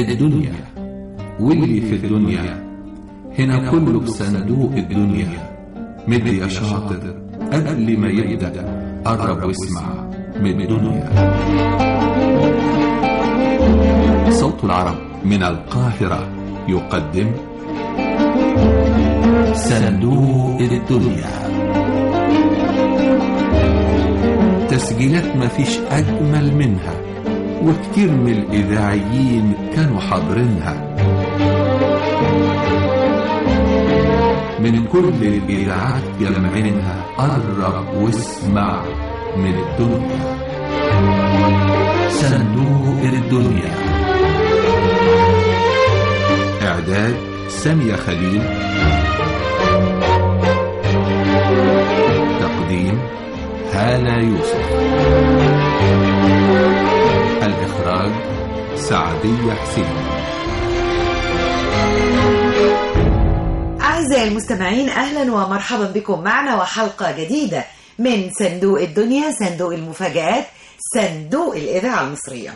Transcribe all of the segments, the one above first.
الدنيا واللي في الدنيا هنا كله بصندوق الدنيا مد يا شاطر قبل ما يبدأ قرب واسمع من الدنيا صوت العرب من القاهرة يقدم صندوق الدنيا تسجيلات مفيش أجمل منها وكتير من الإذاعيين كانوا حاضرينها من كل الإذاعات جمعينها قرب واسمع من الدنيا صندوق الدنيا إعداد سامية خليل تقديم هالة يوسف الإخراج سعدية حسين أعزائي المستمعين أهلا ومرحبا بكم معنا وحلقة جديدة من صندوق الدنيا صندوق المفاجآت صندوق الإذاعة المصرية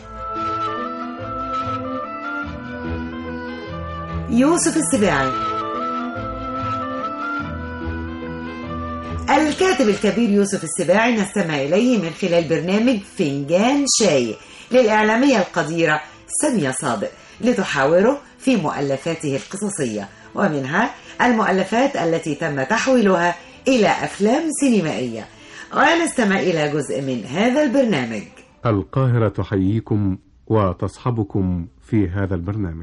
يوسف السباعي الكاتب الكبير يوسف السباعي نستمع إليه من خلال برنامج فنجان شاي للإعلامية القديرة سامية صادق لتحاوره في مؤلفاته القصصية ومنها المؤلفات التي تم تحويلها إلى أفلام سينمائية ونستمع إلى جزء من هذا البرنامج القاهرة تحييكم وتصحبكم في هذا البرنامج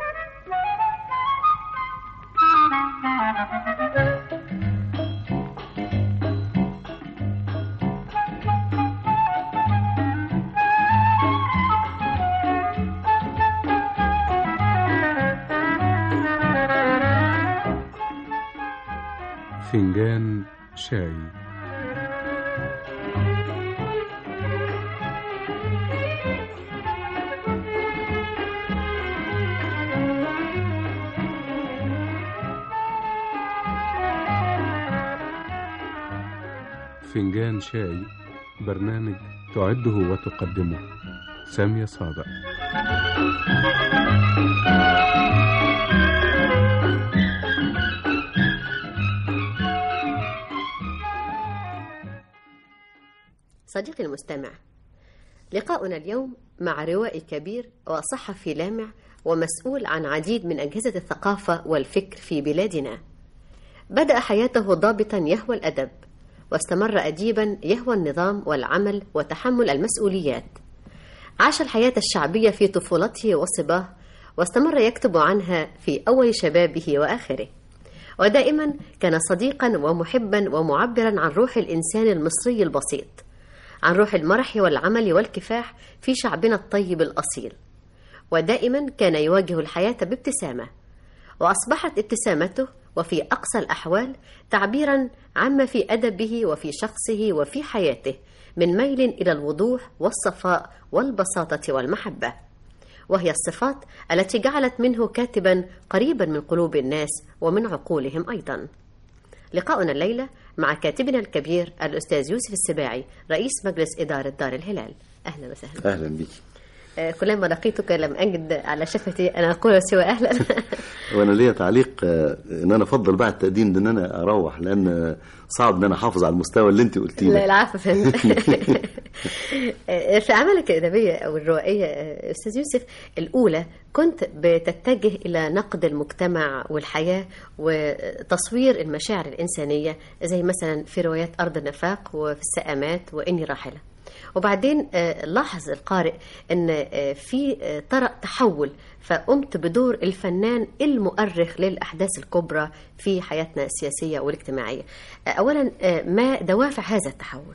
فنجان شاي فنجان شاي برنامج تعده وتقدمه سامية صادق صديقي المستمع لقاؤنا اليوم مع روائي كبير وصحفي لامع ومسؤول عن عديد من أجهزة الثقافة والفكر في بلادنا بدأ حياته ضابطا يهوى الأدب واستمر أديبا يهوى النظام والعمل وتحمل المسؤوليات عاش الحياة الشعبية في طفولته وصباه واستمر يكتب عنها في أول شبابه وآخره ودائما كان صديقا ومحبا ومعبرا عن روح الإنسان المصري البسيط عن روح المرح والعمل والكفاح في شعبنا الطيب الأصيل ودائما كان يواجه الحياة بابتسامة وأصبحت ابتسامته وفي أقصى الأحوال تعبيرا عما في أدبه وفي شخصه وفي حياته من ميل إلى الوضوح والصفاء والبساطة والمحبة وهي الصفات التي جعلت منه كاتبا قريبا من قلوب الناس ومن عقولهم أيضا لقاؤنا الليلة مع كاتبنا الكبير الأستاذ يوسف السباعي رئيس مجلس إدارة دار الهلال أهلا وسهلا اهلا بك آه، كلما لقيتك لم أجد على شفتي أن أقول سوى أهلا وانا ليا تعليق آه، ان انا افضل بعد التقديم ده ان انا اروح لان آه، صعب ان انا احافظ على المستوى اللي انت قلتيه لا ده. العفو فندم. آه، في أعمالك الأدبية أو الروائية آه، أستاذ يوسف الأولى كنت بتتجه إلى نقد المجتمع والحياة وتصوير المشاعر الإنسانية زي مثلا في روايات أرض النفاق وفي السآمات وإني راحلة وبعدين آه، لاحظ القارئ ان آه، في آه، طرأ تحول فقمت بدور الفنان المؤرخ للاحداث الكبرى في حياتنا السياسيه والاجتماعيه. آه، اولا آه، ما دوافع هذا التحول؟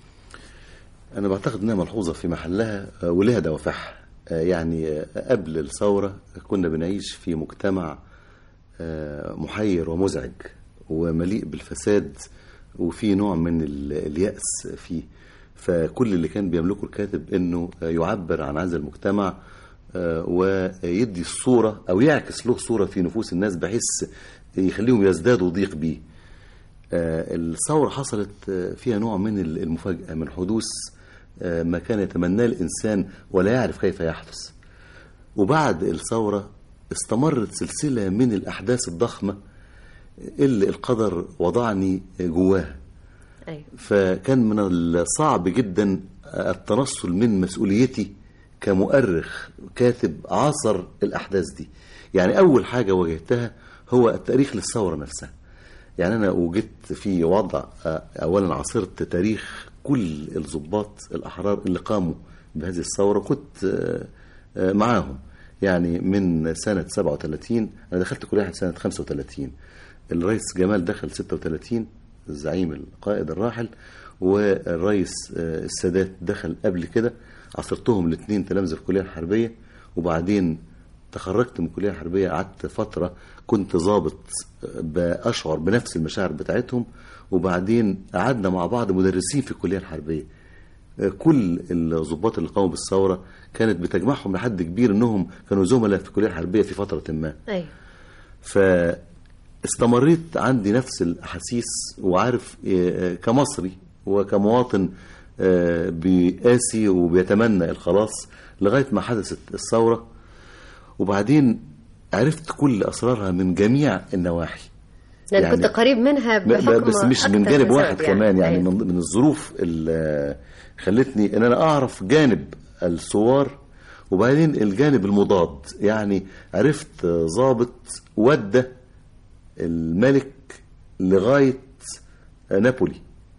انا بعتقد انها ملحوظه في محلها آه، ولها دوافعها آه، يعني آه، قبل الثوره كنا بنعيش في مجتمع آه، محير ومزعج ومليء بالفساد وفي نوع من ال- اليأس فيه فكل اللي كان بيملكه الكاتب انه آه، يعبر عن هذا المجتمع آه، ويدي الصورة أو يعكس له صورة في نفوس الناس بحيث يخليهم يزدادوا ضيق بيه آه، الثورة حصلت آه، فيها نوع من المفاجأة من حدوث آه، ما كان يتمناه الإنسان ولا يعرف كيف يحدث وبعد الثورة استمرت سلسلة من الأحداث الضخمة اللي القدر وضعني جواها أيوة. فكان من الصعب جدا التنصل من مسؤوليتي كمؤرخ كاتب عاصر الأحداث دي يعني أول حاجة واجهتها هو التاريخ للثورة نفسها يعني أنا وجدت في وضع آه، أولا عاصرت تاريخ كل الضباط الأحرار اللي قاموا بهذه الثورة كنت آه، آه، معاهم يعني من سنة 37 أنا دخلت كلية سنة 35 الرئيس جمال دخل 36 الزعيم القائد الراحل والرئيس آه، السادات دخل قبل كده عصرتهم الاثنين تلامذة في الكلية الحربية وبعدين تخرجت من الكلية الحربية قعدت فترة كنت ضابط آه، بأشعر بنفس المشاعر بتاعتهم وبعدين قعدنا مع بعض مدرسين في الكلية الحربية آه، كل الضباط اللي قاموا بالثورة كانت بتجمعهم لحد كبير انهم كانوا زملاء في الكلية الحربية في فترة ما أيوة. فاستمريت عندي نفس الأحاسيس وعارف آه، كمصري وكمواطن آه، بيقاسي وبيتمنى الخلاص لغاية ما حدثت الثورة وبعدين عرفت كل أسرارها من جميع النواحي لأن يعني- كنت قريب منها ب- بحكم ب- بس مش من أكتر جانب سبب واحد كمان يعني أيوة. من, من الظروف اللي خلتني ان انا اعرف جانب الثوار وبعدين الجانب المضاد يعني عرفت ضابط ودى الملك لغايه نابولي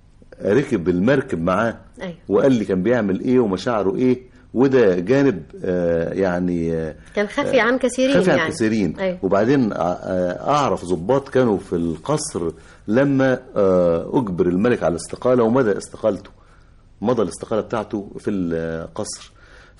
ركب المركب معاه أيوة. وقال لي كان بيعمل ايه ومشاعره ايه وده جانب آه، يعني آه، كان خفي عن كثيرين خفي عن يعني كثيرين أيوة. وبعدين أع- اعرف ضباط كانوا في القصر لما آه، اجبر الملك على الاستقاله ومدى استقالته مضى الاستقاله بتاعته في القصر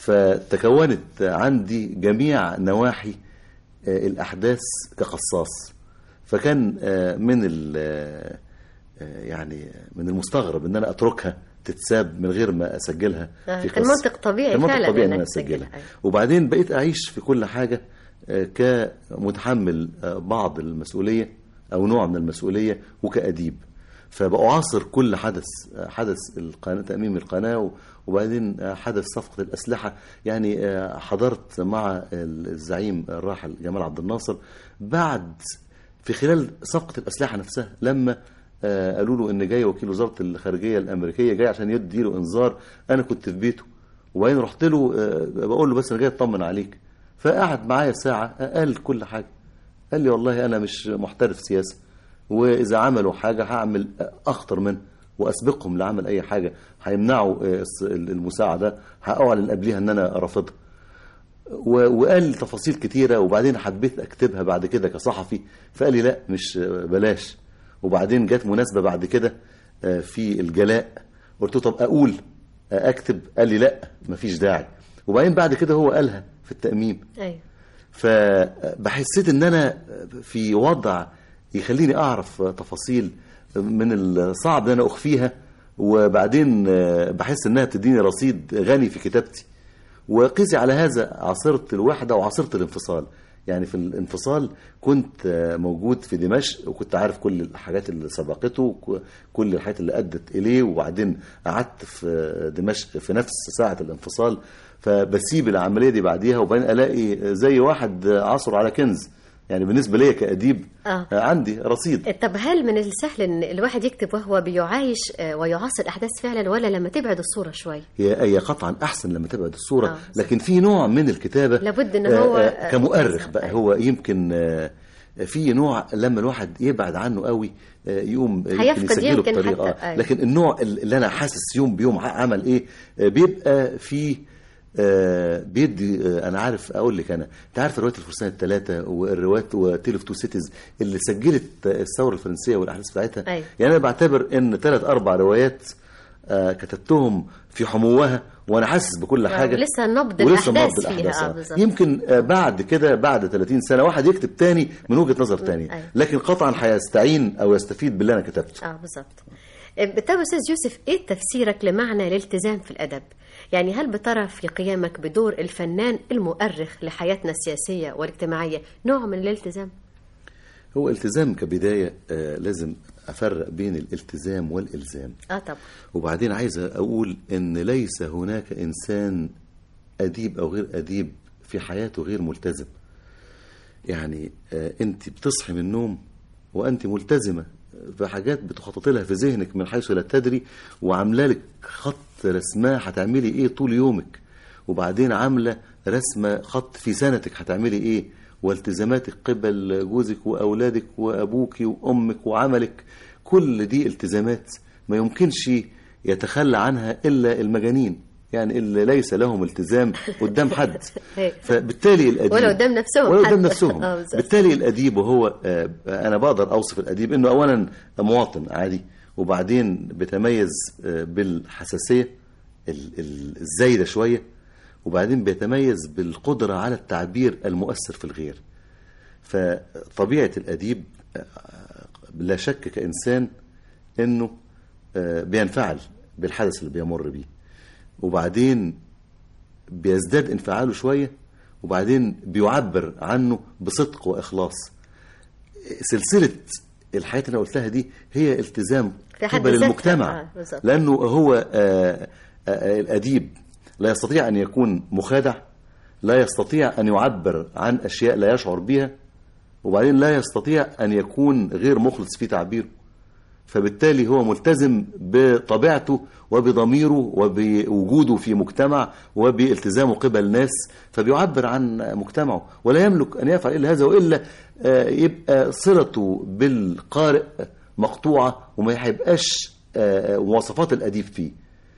فتكونت عندي جميع نواحي آه، الاحداث كقصاص فكان آه، من ال- آه، آه، يعني من المستغرب ان انا اتركها تتساب من غير ما اسجلها آه، في كان قصة. منطق طبيعي كان منطق فعلا طبيعي ان إنك انا تسجلها، اسجلها أيوة. وبعدين بقيت اعيش في كل حاجه آه، كمتحمل آه، بعض المسؤوليه او نوع من المسؤوليه وكاديب فبأعاصر كل حدث آه، حدث القناه تاميم القناه و- وبعدين آه، حدث صفقه الاسلحه يعني آه، حضرت مع الزعيم الراحل جمال عبد الناصر بعد في خلال صفقه الاسلحه نفسها لما آه، قالوا له ان جاي وكيل وزاره الخارجيه الامريكيه جاي عشان يدي له انذار انا كنت في بيته وبعدين رحت له آه، بقول له بس انا جاي اطمن عليك فقعد معايا ساعه آه، قال كل حاجه قال لي والله انا مش محترف سياسه واذا عملوا حاجه هعمل آه، اخطر منها واسبقهم لعمل اي حاجه هيمنعوا آه، الس- المساعده هاعلن قبليها ان انا رافضها و- وقال لي تفاصيل كتيرة وبعدين حبيت أكتبها بعد كده كصحفي فقال لي لا مش بلاش وبعدين جت مناسبة بعد كده آه، في الجلاء قلت له طب أقول آه، أكتب قال لي لا مفيش داعي وبعدين بعد كده هو قالها في التأميم أيوة. فبحسيت ان انا في وضع يخليني اعرف تفاصيل من الصعب ان انا اخفيها وبعدين بحس انها بتديني رصيد غني في كتابتي وقيسي على هذا عاصرت الوحده وعاصرت الانفصال يعني في الانفصال كنت موجود في دمشق وكنت عارف كل الحاجات اللي سبقته كل الحاجات اللي ادت اليه وبعدين قعدت في دمشق في نفس ساعه الانفصال فبسيب العمليه دي بعديها وبعدين الاقي زي واحد عصر على كنز يعني بالنسبه ليا كاديب آه. عندي رصيد طب هل من السهل ان الواحد يكتب وهو بيعايش آه، ويعاصر الاحداث فعلا ولا لما تبعد الصوره شوي هي هي قطعا احسن لما تبعد الصوره آه. لكن في نوع من الكتابه لابد إن آه، هو، آه، آه، كمؤرخ يسعى. بقى أيوة. هو يمكن آه، في نوع لما الواحد يبعد عنه قوي آه، يقوم يمكن هيفقد يسجله يمكن بطريقه حتى، أيوة. لكن النوع اللي انا حاسس يوم بيوم عمل ايه آه، بيبقى فيه آه، بيدي آه، انا عارف اقول لك انا انت عارف روايه الفرسان الثلاثه والروايات وتيل تو سيتيز اللي سجلت آه، الثوره الفرنسيه والاحداث بتاعتها أيوة. يعني انا بعتبر ان ثلاث اربع روايات آه، كتبتهم في حموها وانا حاسس بكل آه، حاجه ولسه نبض ولسه الأحداث نبض فيها، الأحداث، آه، آه. بالظبط. يمكن آه، بعد كده بعد 30 سنه واحد يكتب تاني من وجهه نظر تاني أيوة. لكن قطعا هيستعين او يستفيد باللي انا كتبته اه بالظبط بالتالي استاذ يوسف ايه تفسيرك لمعنى الالتزام في الادب يعني هل بترى في قيامك بدور الفنان المؤرخ لحياتنا السياسيه والاجتماعيه نوع من الالتزام هو التزام كبدايه آه، لازم افرق بين الالتزام والالزام اه طبعا وبعدين عايز اقول ان ليس هناك انسان اديب او غير اديب في حياته غير ملتزم يعني آه، انت بتصحي من النوم وانت ملتزمه في حاجات بتخطط لها في ذهنك من حيث لا تدري وعامله لك خط رسماه هتعملي ايه طول يومك وبعدين عامله رسمه خط في سنتك هتعملي ايه والتزاماتك قبل جوزك واولادك وابوك وامك وعملك كل دي التزامات ما يمكنش يتخلى عنها الا المجانين يعني اللي ليس لهم التزام قدام حد هيك. فبالتالي الاديب ولا قدام نفسهم ولا قدام حتى. نفسهم آه، بالظبط. بالتالي الاديب وهو آه، انا بقدر اوصف الاديب انه اولا مواطن عادي وبعدين بيتميز آه، بالحساسيه ال- ال- الزايده شويه وبعدين بيتميز بالقدره على التعبير المؤثر في الغير فطبيعه الاديب آه، لا شك كانسان انه آه، بينفعل بالحدث اللي بيمر بيه وبعدين بيزداد انفعاله شويه وبعدين بيعبر عنه بصدق واخلاص سلسله الحياه اللي انا قلتها دي هي التزام في حد قبل ذاتها. المجتمع آه، بالظبط. لانه هو آه، آه، الاديب لا يستطيع ان يكون مخادع لا يستطيع ان يعبر عن اشياء لا يشعر بها وبعدين لا يستطيع ان يكون غير مخلص في تعبيره فبالتالي هو ملتزم بطبيعته وبضميره وبوجوده في مجتمع وبالتزامه قبل ناس فبيعبر عن مجتمعه ولا يملك أن يفعل إلا هذا وإلا آه، يبقى صلته بالقارئ مقطوعة وما هيبقاش آه، مواصفات الأديب فيه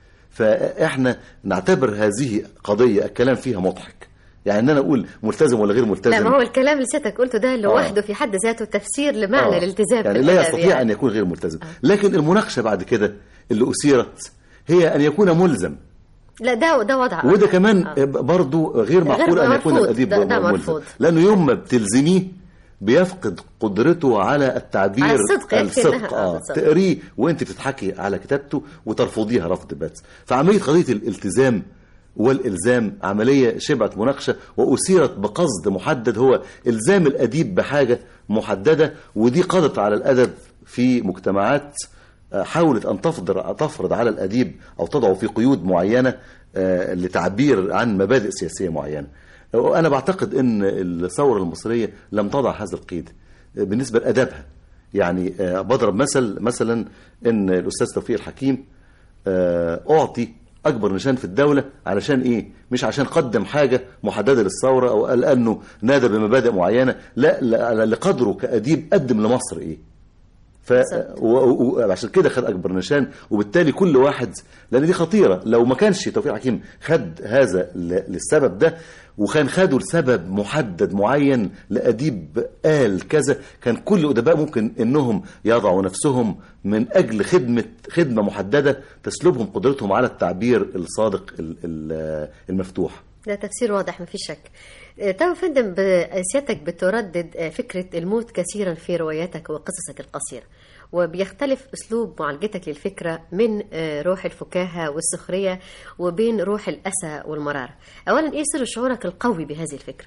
فإحنا نعتبر هذه قضية الكلام فيها مضحك يعني ان انا اقول ملتزم ولا غير ملتزم لا ما هو الكلام اللي سيادتك قلته ده لوحده آه. في حد ذاته تفسير لمعنى آه. الالتزام يعني في لا الأدب يستطيع يعني. أن يكون غير ملتزم لكن المناقشة بعد كده اللي أثيرت هي أن يكون ملزم لا ده ده وضع وده آخر. كمان آه. برضو غير معقول أن يكون مرفوض. الأديب ده- ده ملزم مرفوض. لأنه يوم ما بتلزميه بيفقد قدرته على التعبير على الصدق، يكفي الصدق إنها- آه، اه بالظبط. تقريه وانت بتضحكي على كتابته وترفضيها رفض بات فعمليه قضيه الالتزام والالزام عمليه شبعت مناقشه واثيرت بقصد محدد هو الزام الاديب بحاجه محدده ودي قضت على الادب في مجتمعات آه، حاولت ان تفرض تفرض على الاديب او تضعه في قيود معينه آه، لتعبير عن مبادئ سياسيه معينه انا بعتقد ان الثوره المصريه لم تضع هذا القيد آه، بالنسبه لادبها يعني آه، بضرب مثل مثلا ان الاستاذ توفيق الحكيم آه، اعطي اكبر نشان في الدوله علشان ايه مش عشان قدم حاجه محدده للثوره او قال انه نادى بمبادئ معينه لا لا- لقدره كاديب قدم لمصر ايه ف بالظبط. و- و- وعشان كده خد اكبر نشان وبالتالي كل واحد لان دي خطيره لو ما كانش توفيق حكيم خد هذا ل- للسبب ده وكان خده لسبب محدد معين لاديب قال كذا كان كل الادباء ممكن انهم يضعوا نفسهم من اجل خدمه خدمه محدده تسلبهم قدرتهم على التعبير الصادق ال- ال- المفتوح ده تفسير واضح ما في شك آه، طبعا يا فندم ب- سيادتك بتردد آه، فكرة الموت كثيرا في رواياتك وقصصك القصيرة وبيختلف أسلوب معالجتك للفكرة من آه، روح الفكاهة والسخرية وبين روح الأسى والمرارة أولا إيه سر شعورك القوي بهذه الفكرة؟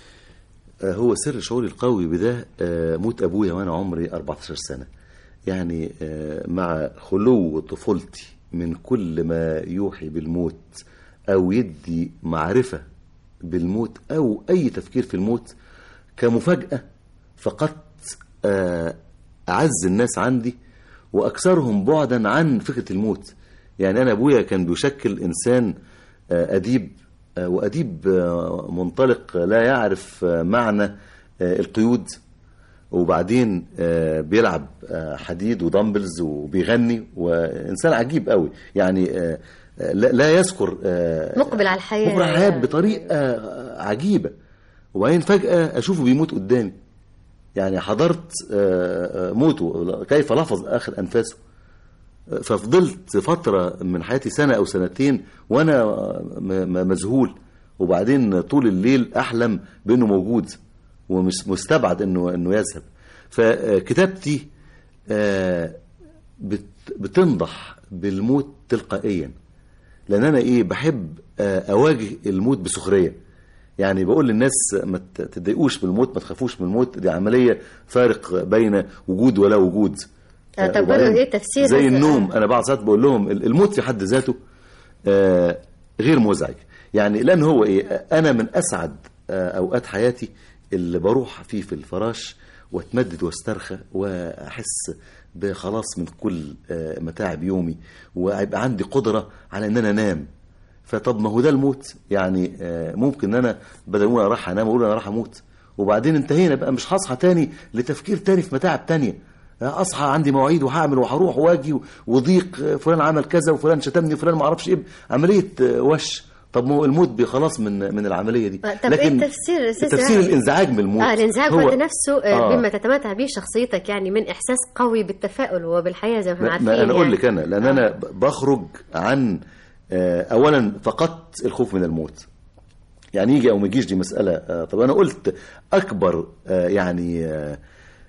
آه، هو سر شعوري القوي بده آه، موت ابويا وانا عمري 14 سنه يعني آه، مع خلو طفولتي من كل ما يوحي بالموت او يدي معرفه بالموت او اي تفكير في الموت كمفاجاه فقدت آه، اعز الناس عندي واكثرهم بعدا عن فكره الموت يعني انا ابويا كان بيشكل انسان آه، اديب آه، واديب آه، منطلق لا يعرف آه، معنى آه، القيود وبعدين آه، بيلعب آه، حديد ودمبلز وبيغني وانسان عجيب قوي يعني آه، آه، لا لا يذكر آه، مقبل على الحياة. مقبل على الحياه بطريقه آه، عجيبه وبعدين فجاه اشوفه بيموت قدامي يعني حضرت آه، آه، موته كيف لفظ اخر انفاسه ففضلت فترة من حياتي سنة أو سنتين وأنا م- م- مذهول وبعدين طول الليل أحلم بأنه موجود ومش مستبعد أنه أنه يذهب فكتابتي آه، بت- بتنضح بالموت تلقائيا لأن أنا إيه بحب آه، أواجه الموت بسخرية يعني بقول للناس ما ت- تتضايقوش من الموت ما تخافوش من الموت دي عملية فارق بين وجود ولا وجود آه، طب وبعدين برضه إيه تفسير زي هذا؟ النوم انا بعض ساعات بقول لهم الموت في حد ذاته آه، غير مزعج يعني لان هو ايه انا من اسعد آه، اوقات حياتي اللي بروح فيه في الفراش واتمدد واسترخى واحس بخلاص من كل آه، متاعب يومي ويبقى عندي قدره على ان انا انام فطب ما هو ده الموت يعني آه، ممكن ان انا بدل ما اقول انا راح انام اقول انا راح اموت وبعدين انتهينا بقى مش هصحى تاني لتفكير تاني في متاعب تانية اصحى عندي مواعيد وهعمل وهروح واجي وضيق فلان عمل كذا وفلان شتمني وفلان ما اعرفش ايه عمليه آه، وش طب ما هو الموت بخلاص من من العمليه دي آه، طب ايه التفسير يا أستاذ تفسير وائل؟ الانزعاج من الموت اه الانزعاج هو- هو نفسه آه. آه. بما تتمتع به شخصيتك يعني من احساس قوي بالتفاؤل وبالحياه زي ما احنا ما, عارفين ما انا اقول يعني. لك انا لان آه. انا ب- بخرج عن آه، اولا فقدت الخوف من الموت يعني يجي او ما يجيش دي مساله آه، طب انا قلت اكبر آه، يعني آه،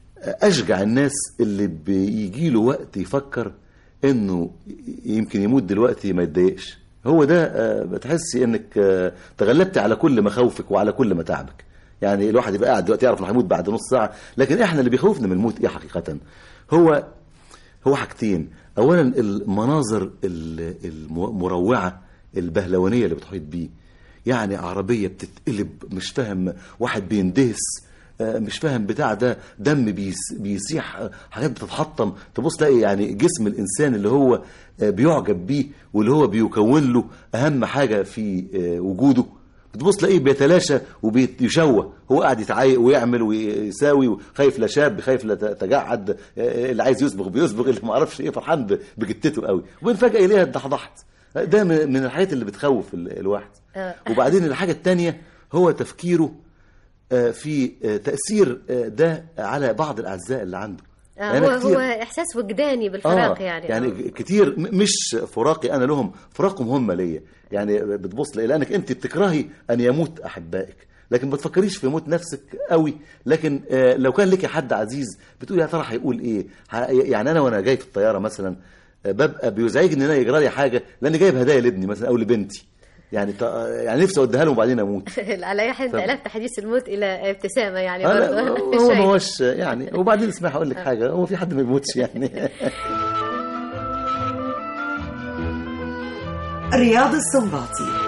اشجع الناس اللي بيجي له وقت يفكر انه يمكن يموت دلوقتي ما يتضايقش هو ده آه، بتحسي انك آه، تغلبت على كل مخاوفك وعلى كل متاعبك يعني الواحد يبقى قاعد دلوقتي يعرف انه هيموت بعد نص ساعه لكن احنا اللي بيخوفنا من الموت ايه حقيقه هو هو حاجتين اولا المناظر ال- المروعه البهلوانيه اللي بتحيط بيه يعني عربيه بتتقلب مش فاهم واحد بيندهس آه، مش فاهم بتاع ده دم بيس بيسيح آه، حاجات بتتحطم تبص تلاقي يعني جسم الانسان اللي هو آه، بيعجب بيه واللي هو بيكون له اهم حاجه في آه، وجوده بتبص تلاقيه بيتلاشى وبيشوه هو قاعد يتعايق ويعمل ويساوي وخايف لا شاب خايف لا تجعد آه، اللي عايز يصبغ بيصبغ اللي ما اعرفش ايه فرحان ب- بجتته قوي وبين فجاه اليها اتضحضحت ده من من الحاجات اللي بتخوف ال- الواحد آه. وبعدين الحاجه الثانيه هو تفكيره آه، في آه، تاثير آه، ده على بعض الاعزاء اللي عنده آه أنا هو كتير- هو احساس وجداني بالفراق يعني يعني آه. كتير م- مش فراقي انا لهم فراقهم هم ليا يعني بتبص لي لانك انت بتكرهي ان يموت احبائك لكن ما تفكريش في موت نفسك قوي لكن آه، لو كان لك حد عزيز بتقول يا ترى هيقول ايه ه- يعني انا وانا جاي في الطياره مثلا آه، ببقى بيزعجني ان انا يجرى لي حاجه لاني جايب هدايا لابني مثلا او لبنتي يعني ط- يعني نفسي اوديها لهم وبعدين اموت على اي حال انت طب. قلبت حديث الموت الى ابتسامه يعني أنا برضه هو ما شيء. هوش يعني وبعدين اسمح اقول لك حاجه هو في حد ما بيموتش يعني رياض السنباطي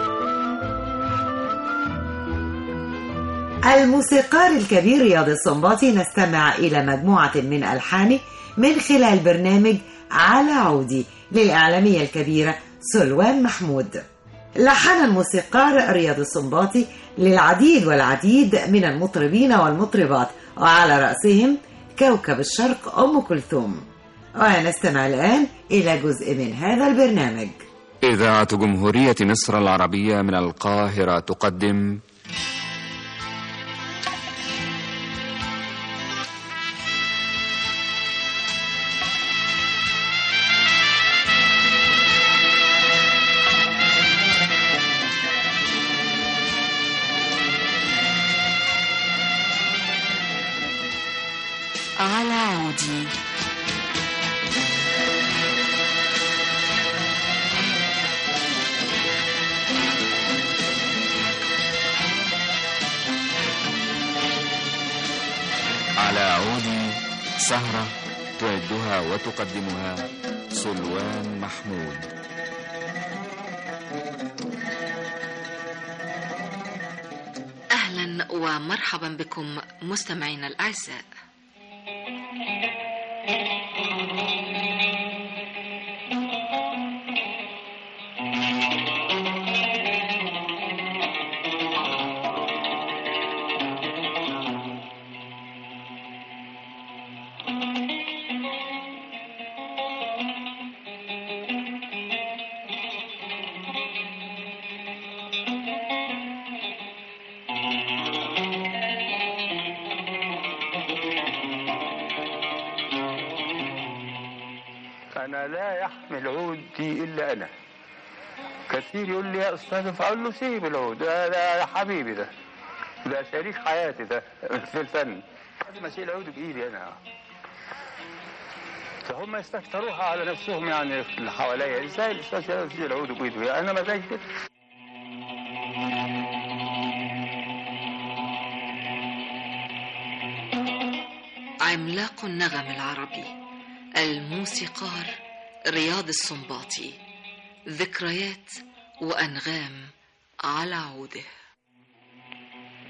الموسيقار الكبير رياض السنباطي نستمع إلى مجموعة من ألحانه من خلال برنامج على عودي للإعلامية الكبيرة سلوان محمود لحن الموسيقار رياض السنباطي للعديد والعديد من المطربين والمطربات وعلى رأسهم كوكب الشرق أم كلثوم ونستمع الآن إلى جزء من هذا البرنامج إذاعة جمهورية مصر العربية من القاهرة تقدم على عودي على عودي سهرة تعدها وتقدمها سلوان محمود أهلا ومرحبا بكم مستمعينا الأعزاء أنا لا يحمل عودي إلا أنا كثير يقول لي يا أستاذ فأقول له سيب العود ده, ده, ده حبيبي ده ده شريك حياتي ده في الفن لازم أشيل عودي بإيدي أنا فهم يستكتروها على نفسهم يعني اللي حواليا ازاي الاستاذ يشيل عوده بايده يعني انا مزاجي كده عملاق النغم العربي الموسيقار رياض السنباطي ذكريات وأنغام على عوده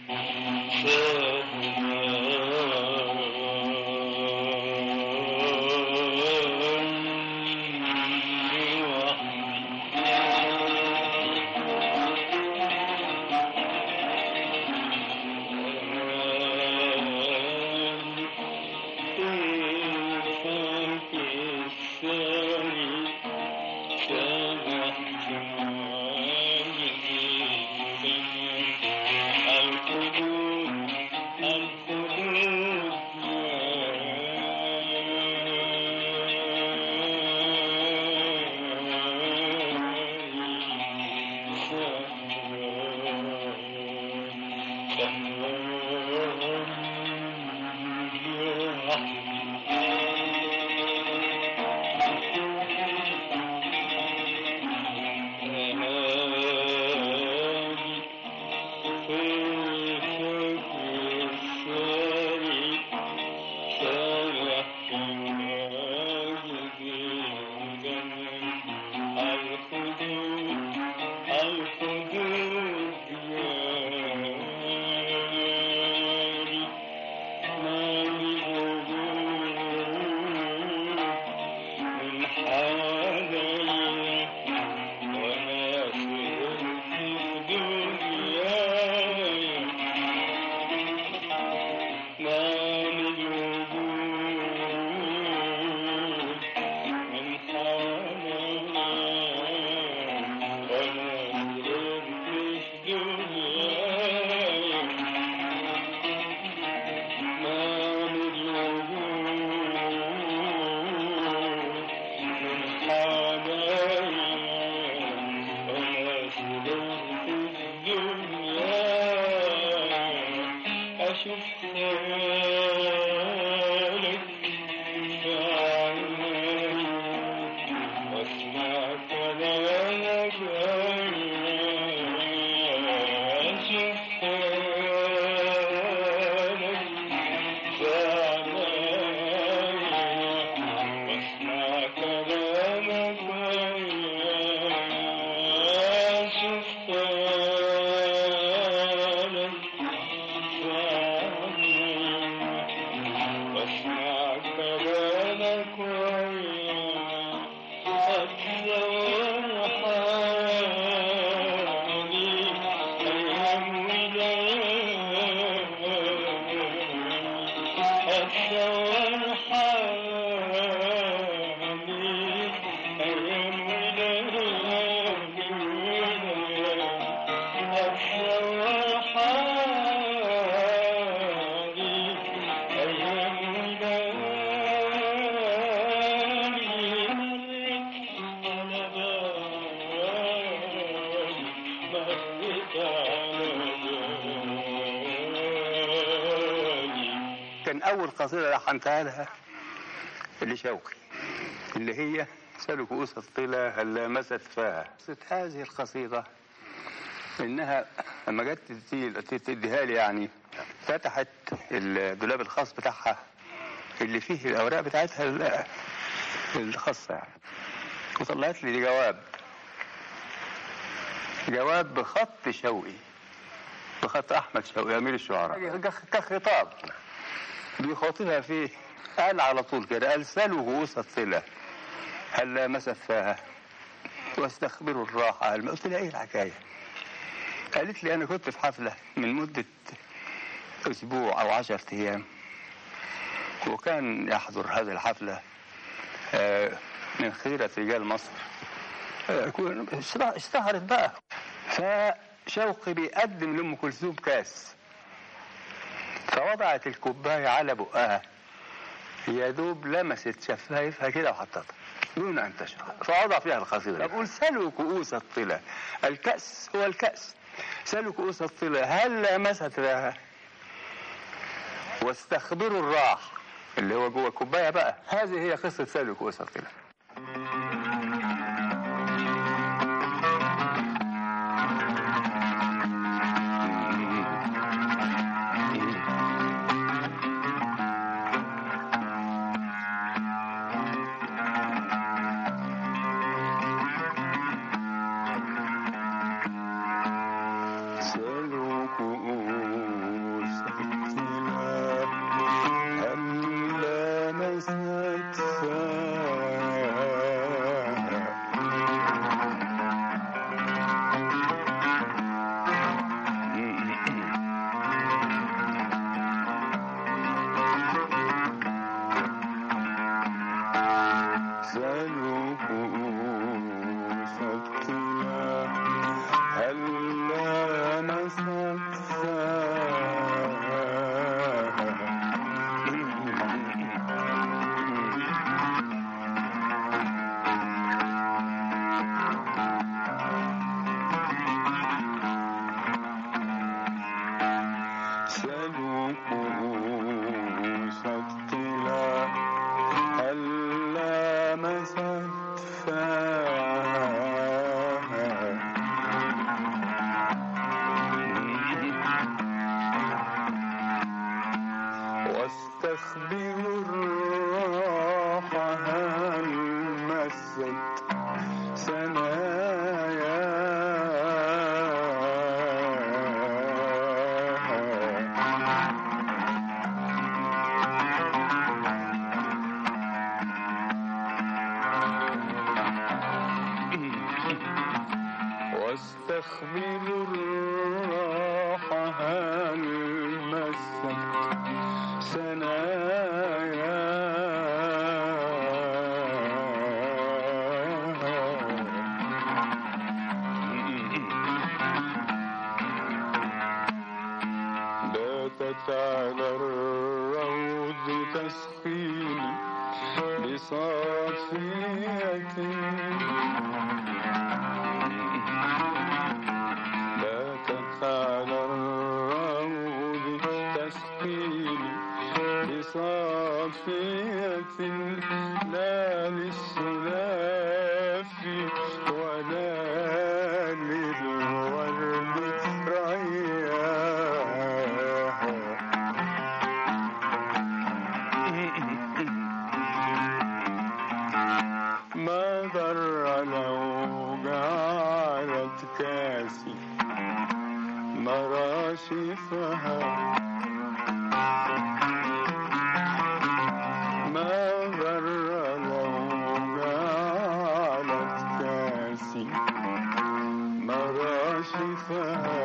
كان أول قصيدة لحنتها لها اللي شوقي اللي هي سلك أوس الطلا هل لامست فاها قصة هذه القصيدة إنها لما جت تدي- تديها لي يعني فتحت الدولاب الخاص بتاعها اللي فيه الأوراق بتاعتها ال- الخاصة يعني وطلعت لي جواب جواب بخط شوقي بخط أحمد شوقي أمير الشعراء كخ- كخطاب بيخاطبها فيه قال على طول كده قال سلوا رؤوس الصلة هل لامست فاها واستخبروا الراحة هل قلت لها ايه الحكاية قالت لي انا كنت في حفلة من مدة اسبوع او عشرة ايام وكان يحضر هذه الحفلة آه، من خيرة رجال مصر آه، كون- اشتهرت بقى فشوقي بيقدم لأم كلثوم كاس فوضعت الكوباية على بقها يا دوب لمست شفايفها كده وحطتها دون أن تشرب فوضع فيها القصيدة بقول سلوا كؤوس الطلا الكأس هو الكأس سلوا كؤوس الطلا هل لمست لها واستخبروا الراح اللي هو جوه الكوباية بقى هذه هي قصة سلوا كؤوس الطلا سلوا كؤوس واستخبر الراحة هل مست ثناياها واستخبر الراحة هل مست ثناياها باتت على الروض تسقيني بصافية باتت على الروض تسقيني بصافية لا للسلاف ولا للورد رياها ما ضر لو جعلت كاسي مراشفها ما ضر لو جعلت كاسي مراشفها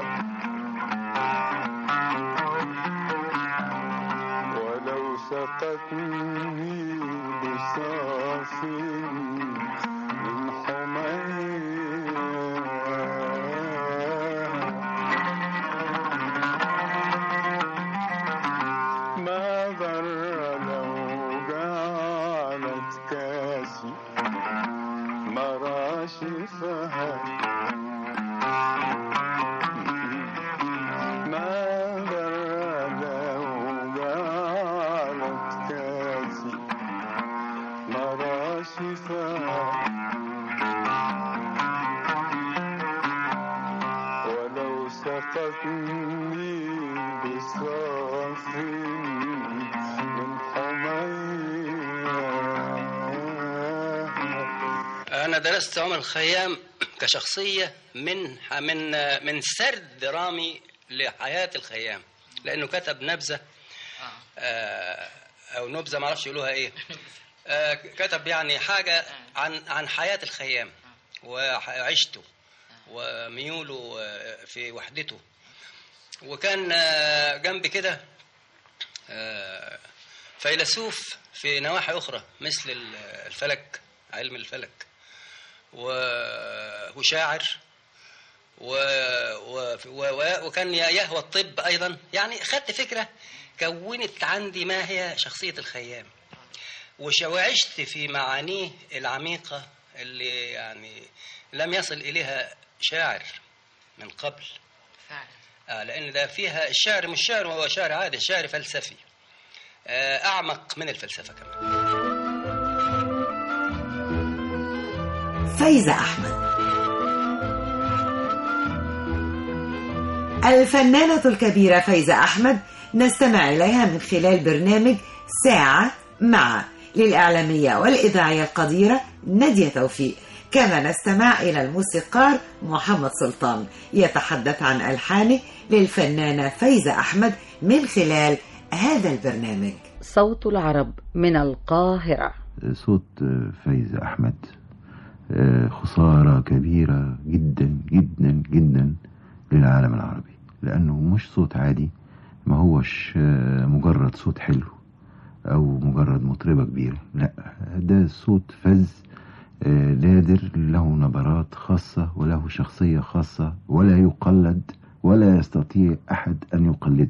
ولو سقتني بصاص من حميها ما ضر لو جعلت كاسي مراشفها ما ضر لو جعلت كاسي مراشفها ولو سقتني بصاف من حميها أنا درست عمر الخيام كشخصية من من من سرد درامي لحياة الخيام لأنه كتب نبذة آه، أو نبذة معرفش يقولوها إيه آه، كتب يعني حاجة عن عن حياة الخيام وعيشته وميوله آه، في وحدته وكان آه، جنب كده آه، فيلسوف في نواحي أخرى مثل ال- الفلك علم الفلك و- وشاعر و... و... و... وكان يهوى الطب أيضا يعني خدت فكرة كونت عندي ما هي شخصية الخيام وش- وعشت في معانيه العميقة اللي يعني لم يصل إليها شاعر من قبل فعلا آه لأن ده فيها الشعر مش شعر هو شعر عادي شعر فلسفي آه أعمق من الفلسفة كمان فايزة أحمد الفنانة الكبيرة فايزة أحمد نستمع إليها من خلال برنامج ساعة مع للإعلامية والإذاعية القديرة نادية توفيق كما نستمع إلى الموسيقار محمد سلطان يتحدث عن ألحانه للفنانة فايزة أحمد من خلال هذا البرنامج صوت العرب من القاهرة صوت فايزة أحمد آه، خسارة كبيرة جدا جدا جدا للعالم العربي لأنه مش صوت عادي ما هوش آه، مجرد صوت حلو أو مجرد مطربة كبيرة لا ده صوت فذ آه، نادر له نبرات خاصة وله شخصية خاصة ولا يقلد ولا يستطيع أحد أن يقلده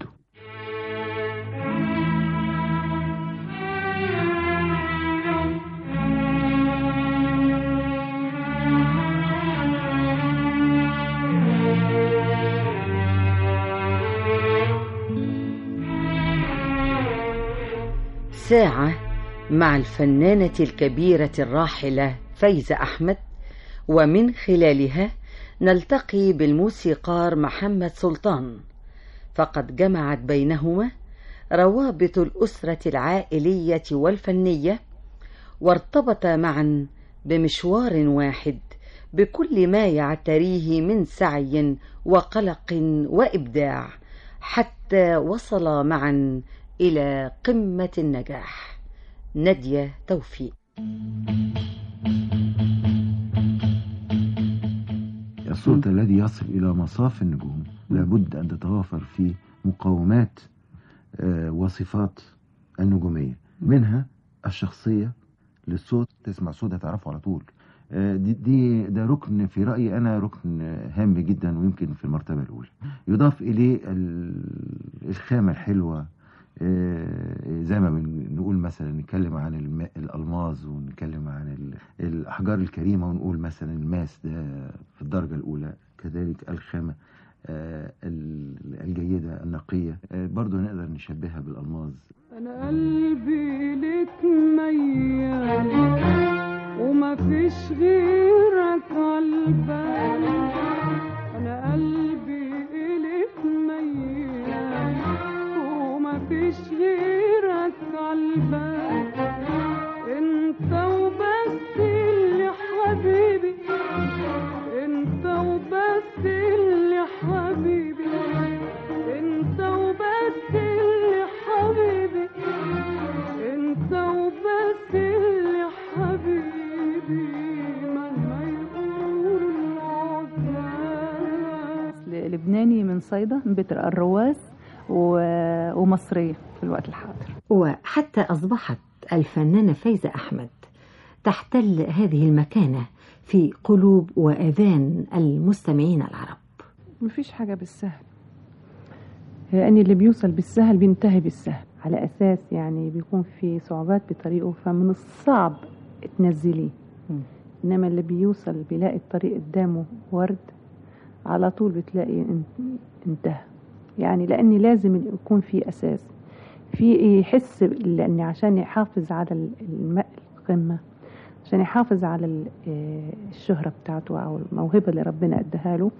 ساعة مع الفنانة الكبيرة الراحلة فايزة أحمد ومن خلالها نلتقي بالموسيقار محمد سلطان فقد جمعت بينهما روابط الأسرة العائلية والفنية وارتبطا معا بمشوار واحد بكل ما يعتريه من سعي وقلق وإبداع حتى وصلا معا إلى قمة النجاح نادية توفيق الصوت الذي يصل إلى مصاف النجوم لابد أن تتوافر فيه مقومات آه، وصفات النجومية منها الشخصية للصوت تسمع صوتها تعرفه على طول آه، دي, دي ده ركن في رأيي أنا ركن هام جدا ويمكن في المرتبة الأولى يضاف إليه ال- الخامة الحلوة آه، زي ما بنقول مثلا نتكلم عن الم- الألماظ ونتكلم عن ال- الأحجار الكريمة ونقول مثلا الماس ده في الدرجة الأولى كذلك الخامة آه، ال- الجيدة النقية آه، برضو نقدر نشبهها بالألماظ انا قلبي لك ميال وما فيش غيرك عالبال انا قلبي لك ميال وما فيش غيرك عالبال انت وبس اللي حبيبي انت وبس اللي حبيبي انت وبس اللي حبيبي انت وبس اللي حبيبي مهما يقول العذاب لبناني من صيدا من بيت الرواس و- ومصرية في الوقت الحاضر وحتى أصبحت الفنانة فايزة أحمد تحتل هذه المكانة في قلوب وآذان المستمعين العرب مفيش حاجة بالسهل لأن اللي بيوصل بالسهل بينتهي بالسهل على أساس يعني بيكون في صعوبات بطريقه فمن الصعب تنزليه إنما اللي بيوصل بيلاقي الطريق قدامه ورد على طول بتلاقي ان- انتهى يعني لأن لازم يكون في أساس في يحس لأن عشان يحافظ على ال- الم- القمة عشان يحافظ على ال- آه، الشهرة بتاعته أو الموهبة اللي ربنا أداها له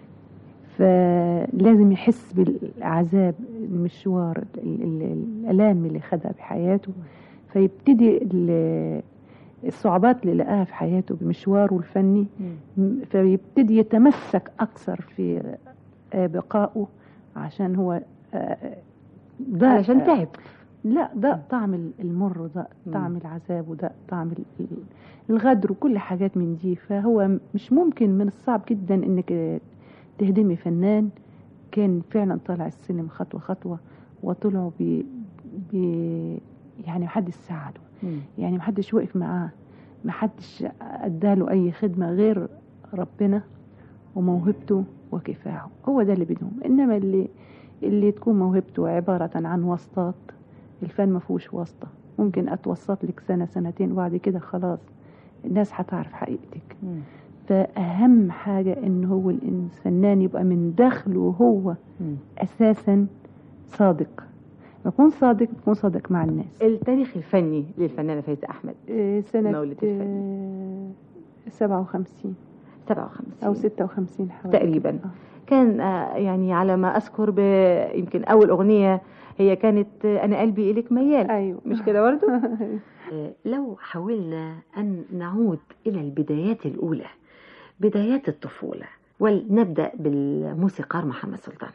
فلازم يحس بالعذاب المشوار ال- ال- الآلام اللي خدها بحياته فيبتدي ال- الصعوبات اللي لقاها في حياته بمشواره الفني م- فيبتدي يتمسك أكثر في آه، بقائه عشان هو آه، ده علشان تعب. لا ده طعم ال- المر وده طعم العذاب وده طعم ال- ال- الغدر وكل حاجات من دي فهو م- مش ممكن من الصعب جدا انك آه، تهدمي فنان كان فعلا طالع السلم خطوة خطوة وطلعوا بي بي يعني محدش ساعده يعني محدش وقف معاه محدش اداله اي خدمة غير ربنا وموهبته وكفاحه هو ده اللي بينهم انما اللي اللي تكون موهبته عبارة عن واسطات الفن ما فيهوش واسطة ممكن اتوسط لك سنة سنتين وبعد كده خلاص الناس هتعرف حقيقتك فأهم حاجة إن هو الفنان يبقى من داخله هو أساسا صادق يكون صادق يكون صادق مع الناس التاريخ الفني للفنانة فايزة أحمد آه، سنة مولد آه، سبعة وخمسين 57 أو ستة وخمسين حوالي تقريبا كان آه، يعني على ما أذكر ب- يمكن أول أغنية هي كانت آه، أنا قلبي إليك ميال أيوة مش كده برضو آه، لو حاولنا أن نعود إلى البدايات الأولى بدايات الطفولة ولنبدأ بالموسيقار محمد سلطان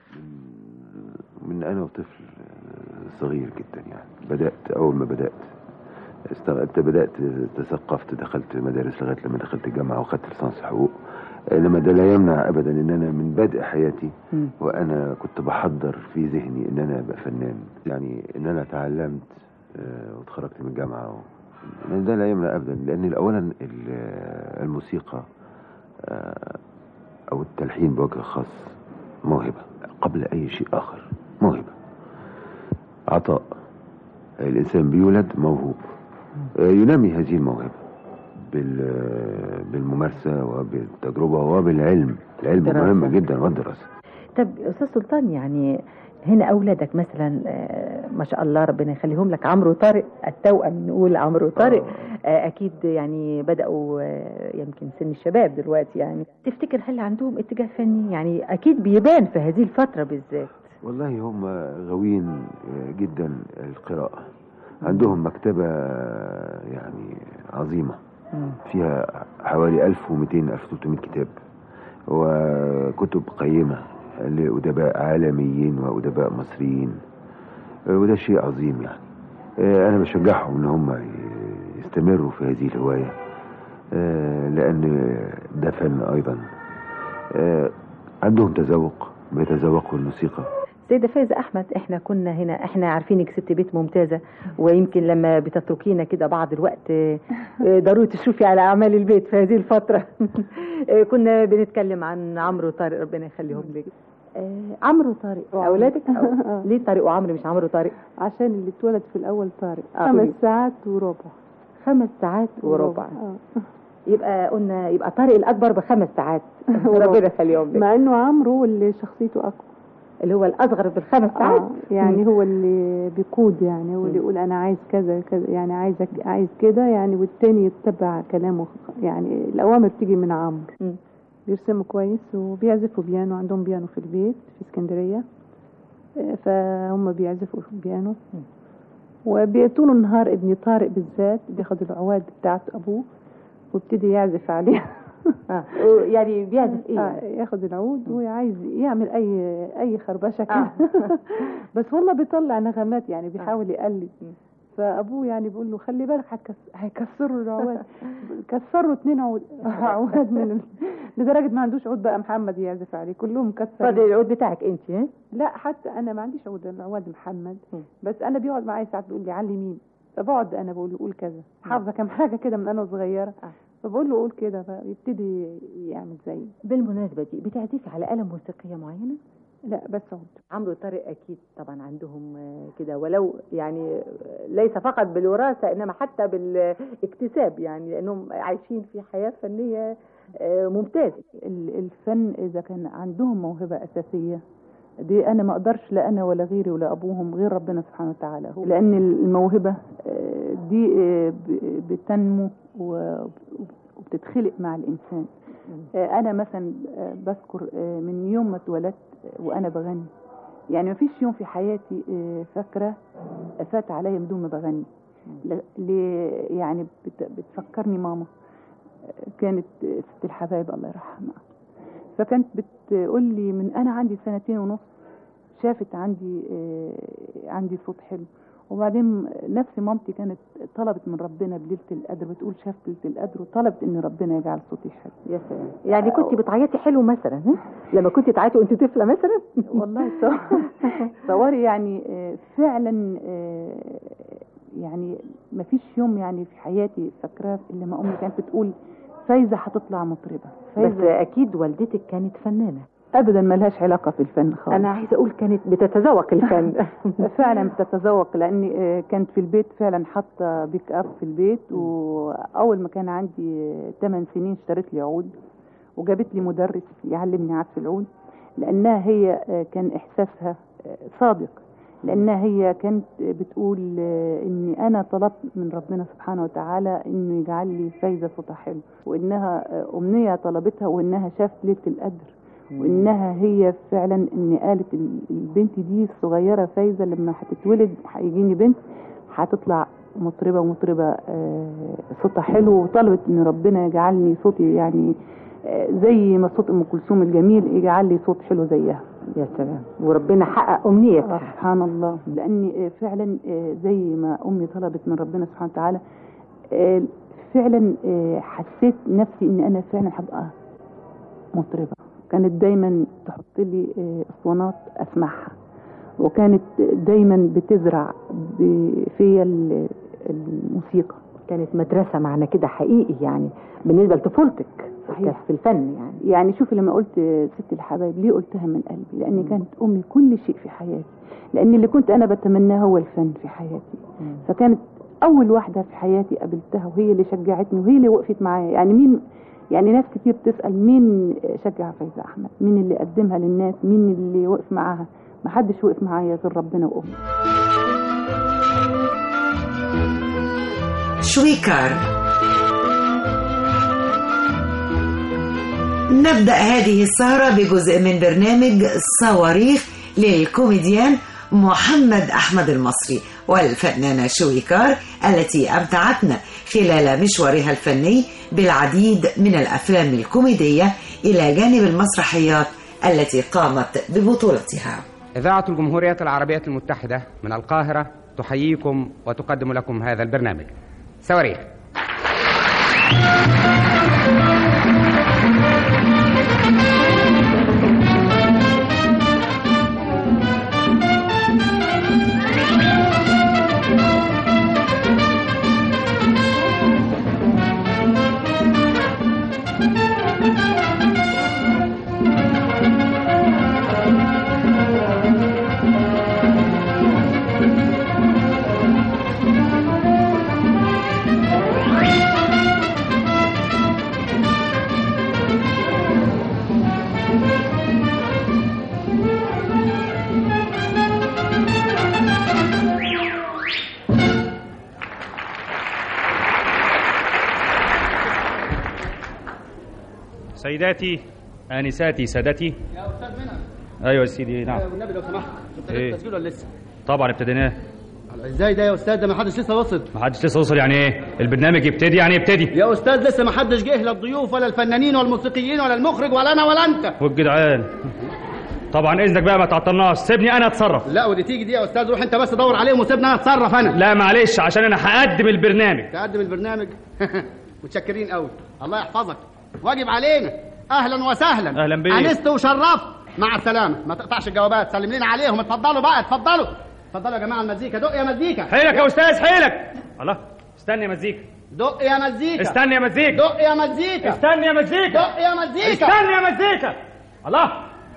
من أنا وطفل صغير جدا يعني بدأت أول ما بدأت استغ- بدأت تثقفت دخلت مدارس لغاية لما دخلت الجامعة وخدت ليسانس حقوق إنما ده لا يمنع أبدا إن أنا من بدء حياتي وأنا كنت بحضر في ذهني إن أنا أبقى فنان يعني إن أنا تعلمت آه، وتخرجت من الجامعة و... لأن ده لا يمنع أبدا لأن أولا ال- الموسيقى آه، أو التلحين بوجه خاص موهبة قبل أي شيء آخر موهبة عطاء الإنسان بيولد موهوب آه، ينمي هذه الموهبة بال- بالممارسة وبالتجربة وبالعلم العلم دراسة. مهم جدا والدراسة طب استاذ سلطان يعني هنا اولادك مثلا آه، ما شاء الله ربنا يخليهم لك عمرو وطارق التوأم نقول عمرو وطارق آه، اكيد يعني بداوا آه، يمكن سن الشباب دلوقتي يعني تفتكر هل عندهم اتجاه فني يعني اكيد بيبان في هذه الفتره بالذات والله هم غاويين جدا القراءة عندهم مكتبة يعني عظيمة فيها حوالي 1200 1300 كتاب وكتب قيمة لأدباء عالميين وأدباء مصريين وده شيء عظيم يعني أنا بشجعهم إن هم يستمروا في هذه الهواية لأن ده فن أيضا عندهم تذوق بيتذوقوا الموسيقى سيدة فايزة أحمد إحنا كنا هنا إحنا عارفينك ست بيت ممتازة ويمكن لما بتتركينا كده بعض الوقت آه، آه، ضروري تشوفي على أعمال البيت في هذه الفترة آه، كنا بنتكلم عن عمرو وطارق ربنا يخليهم لك عمرو وطارق أولادك أو- ليه طارق وعمرو مش عمرو وطارق عشان اللي اتولد في الأول طارق آه، خمس قولي. ساعات وربع خمس ساعات وربع آه. يبقى قلنا يبقى طارق الأكبر بخمس ساعات ربنا يخليهم لك مع انه عمرو هو اللي شخصيته اقوى اللي هو الاصغر بالخمس ساعات آه يعني هو اللي بيقود يعني هو اللي يقول انا عايز كذا كذا يعني عايزك عايز كده يعني والتاني يتبع كلامه يعني الاوامر تيجي من عمرو بيرسموا كويس وبيعزفوا بيانو عندهم بيانو في البيت في اسكندريه آه، فهم بيعزفوا بيانو وطول النهار ابني طارق بالذات بياخد العواد بتاعت ابوه وابتدي يعزف عليها آه. يعني بيعزف ايه آه ياخد العود وعايز يعمل اي اي خربشه كده بس والله بيطلع نغمات يعني بيحاول يقلد فابوه يعني بيقول له خلي بالك هتكس- هيكسروا العواد كسروا اتنين عود عواد من ال... لدرجه ما عندوش عود بقى محمد يعزف عليه كلهم كسروا فاضل العود بتاعك انت ها لا حتى انا ما عنديش عود العواد محمد بس انا بيقعد معايا ساعات بيقول لي علي مين فبقعد انا بقول له قول كذا حافظه كام حاجه كده من انا صغيره فبقول له قول كده فيبتدي يعمل زي بالمناسبة دي بتعزفي على آلة موسيقية معينة؟ لا بس عود عمرو وطارق أكيد طبعا عندهم آه، كده ولو يعني آه، ليس فقط بالوراثة إنما حتى بالاكتساب يعني لأنهم عايشين في حياة فنية آه، ممتازة ال- الفن اذا كان عندهم موهبه اساسيه دي انا ما اقدرش لا انا ولا غيري ولا ابوهم غير ربنا سبحانه وتعالى هو لان الموهبه آه، دي آه، ب- بتنمو و- وبتتخلق مع الانسان آه، انا مثلا آه، بذكر آه، من يوم ما اتولدت آه، وانا بغني يعني ما فيش يوم في حياتي آه، فاكره فات عليا بدون ما بغني ل- ل- يعني بت- بتفكرني ماما كانت ست الحبايب الله يرحمها فكانت بتقول لي من انا عندي سنتين ونص شافت عندي آه، عندي صوت حلو وبعدين نفس مامتي كانت طلبت من ربنا بليله القدر بتقول شافت ليله القدر وطلبت ان ربنا يجعل صوتي حلو يا سلام يعني كنت بتعيطي حلو مثلا ها؟ لما كنت تعيطي وانت طفلة مثلا والله صوري يعني آه، فعلا آه، يعني ما فيش يوم يعني في حياتي فاكراه الا ما امي كانت بتقول فايزه هتطلع مطربه بس أكيد والدتك كانت فنانة ابدا ما لهاش علاقه في الفن خالص أنا عايزة أقول كانت بتتذوق الفن فعلا بتتذوق لاني آه، كانت في البيت فعلا حاطه بيك اب في البيت واول ما كان عندي 8 سنين اشتريت لي عود وجابت لي مدرس يعلمني عزف العود لانها هي آه، كان احساسها آه، صادق لانها هي كانت بتقول آه، اني انا طلبت من ربنا سبحانه وتعالى انه يجعل لي فايزه صوتها حلو وانها آه، امنيه طلبتها وانها شافت ليله القدر وانها هي فعلا ان قالت ال- البنت دي الصغيره فايزه لما هتتولد هيجيني بنت هتطلع مطربه ومطربه آه، صوتها حلو وطلبت ان ربنا يجعلني صوتي يعني آه، زي ما صوت ام كلثوم الجميل يجعل لي صوت حلو زيها يا سلام وربنا حقق أمنيتها آه، سبحان الله لاني آه، فعلا آه، زي ما امي طلبت من ربنا سبحانه وتعالى آه، فعلا آه، حسيت نفسي ان انا فعلا هبقى مطربه كانت دايما تحط لي آه، اسطوانات اسمعها وكانت دايما بتزرع ب- فيا ال- الموسيقى كانت مدرسة معنا كده حقيقي يعني بالنسبة لطفولتك صحيح. في الفن يعني يعني شوفي لما قلت ست الحبايب ليه قلتها من قلبي لان كانت امي كل شيء في حياتي لان اللي كنت انا بتمناه هو الفن في حياتي فكانت اول واحده في حياتي قابلتها وهي اللي شجعتني وهي اللي وقفت معايا يعني مين يعني ناس كتير بتسال مين شجع فايزه احمد مين اللي قدمها للناس مين اللي وقف معاها ما حدش وقف معايا غير ربنا وامي شويكار نبدأ هذه السهرة بجزء من برنامج صواريخ للكوميديان محمد أحمد المصري والفنانة شويكار التي أمتعتنا خلال مشوارها الفني بالعديد من الأفلام الكوميدية إلى جانب المسرحيات التي قامت ببطولتها إذاعة الجمهورية العربية المتحدة من القاهرة تحييكم وتقدم لكم هذا البرنامج صواريخ سيداتي آنساتي سادتي يا استاذ منى أيوة يا سيدي نعم والنبي لو سمحت انت إيه؟ التسجيل ولا لسه؟ طبعا ابتديناه ازاي ده يا استاذ ده ما حدش لسه وصل ما حدش لسه وصل يعني ايه البرنامج يبتدي يعني يبتدي يا استاذ لسه ما حدش جه لا الضيوف ولا الفنانين ولا الموسيقيين ولا المخرج ولا انا ولا انت والجدعان طبعا اذنك بقى ما تعطلناش سيبني انا اتصرف لا ودي تيجي دي يا استاذ روح انت بس دور عليهم وسيبني انا اتصرف انا لا معلش عشان انا هقدم البرنامج تقدم البرنامج متشكرين قوي الله يحفظك واجب علينا اهلا وسهلا أهلا بيك. انست وشرفت مع السلامه ما تقطعش الجوابات سلم لنا عليهم اتفضلوا بقى اتفضلوا اتفضلوا يا جماعه المزيكا دق يا مزيكا حيلك يا استاذ حيلك الله استني يا مزيكا دق يا مزيكا استني يا مزيكا دق يا مزيكا استني يا مزيكا دق يا مزيكا استني يا مزيكا الله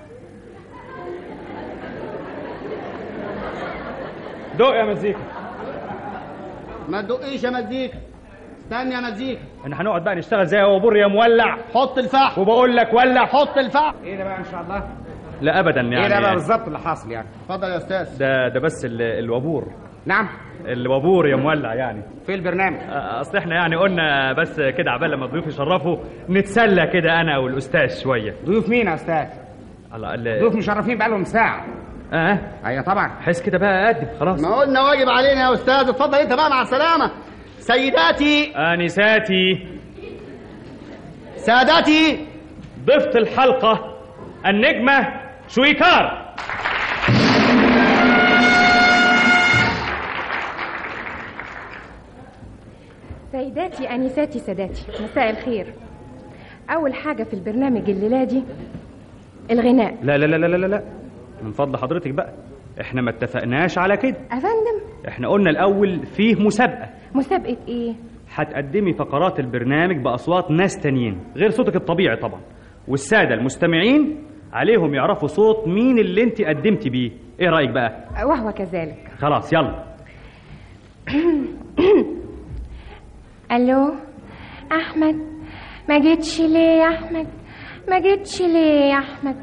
دق يا مزيكا ما تدقيش يا مزيكا استني يا مزيكا احنا هنقعد بقى نشتغل زي وبور يا مولع حط الفحم وبقول لك ولع حط الفحم ايه ده بقى ان شاء الله لا ابدا يعني ايه ده بقى بالظبط اللي حاصل يعني اتفضل يا استاذ ده ده بس ال- الوبور نعم الوبور يا مولع يعني في البرنامج آه، اصل احنا يعني قلنا بس كده عبال لما الضيوف يشرفوا نتسلى كده انا والاستاذ شويه ضيوف مين يا استاذ الله ال- ضيوف مشرفين بقالهم ساعه اه ايوه طبعا حس كده بقى قدم خلاص ما قلنا واجب علينا يا استاذ اتفضل انت بقى مع السلامه سيداتي انساتي سادتي ضفت الحلقه النجمه شويكار سيداتي أنساتي ساداتي مساء الخير أول حاجة في البرنامج الليلة دي الغناء لا لا لا لا لا لا من فضل حضرتك بقى احنا ما اتفقناش على كده أفندم احنا قلنا الاول فيه مسابقه مسابقة إيه؟ هتقدمي فقرات البرنامج باصوات ناس تانيين غير صوتك الطبيعي طبعا والساده المستمعين عليهم يعرفوا صوت مين اللي انت قدمتي بيه ايه رايك بقى وهو كذلك خلاص يلا ألو أحمد ما جيتش ليه يا أحمد ما جيتش ليه يا أحمد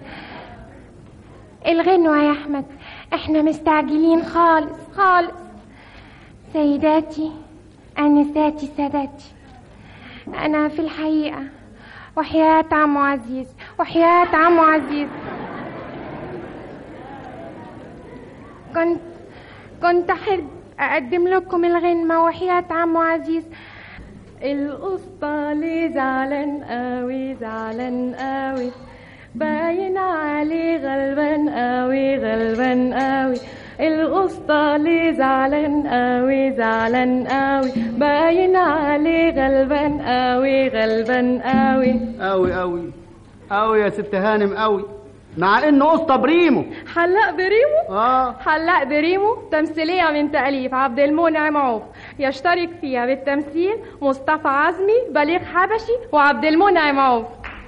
الغنوة يا أحمد احنا مستعجلين خالص خالص سيداتي أنساتي ساداتي أنا في الحقيقة وحياة عمو عزيز وحياة عمو عزيز كنت كنت أحب أقدم لكم الغنمة وحياة عمو عزيز القسطى ليه زعلان قوي زعلان قوي باين عليه غلبان قوي غلبان قوي القسطى ليه زعلان قوي زعلان قوي باين عليه غلبان قوي غلبان قوي قوي قوي قوي يا ست هانم قوي مع انه قسطه بريمو حلاق بريمو اه حلاق بريمو تمثيلية من تأليف عبد المنعم عوف يشترك فيها بالتمثيل مصطفى عزمي بليغ حبشي وعبد المنعم عوف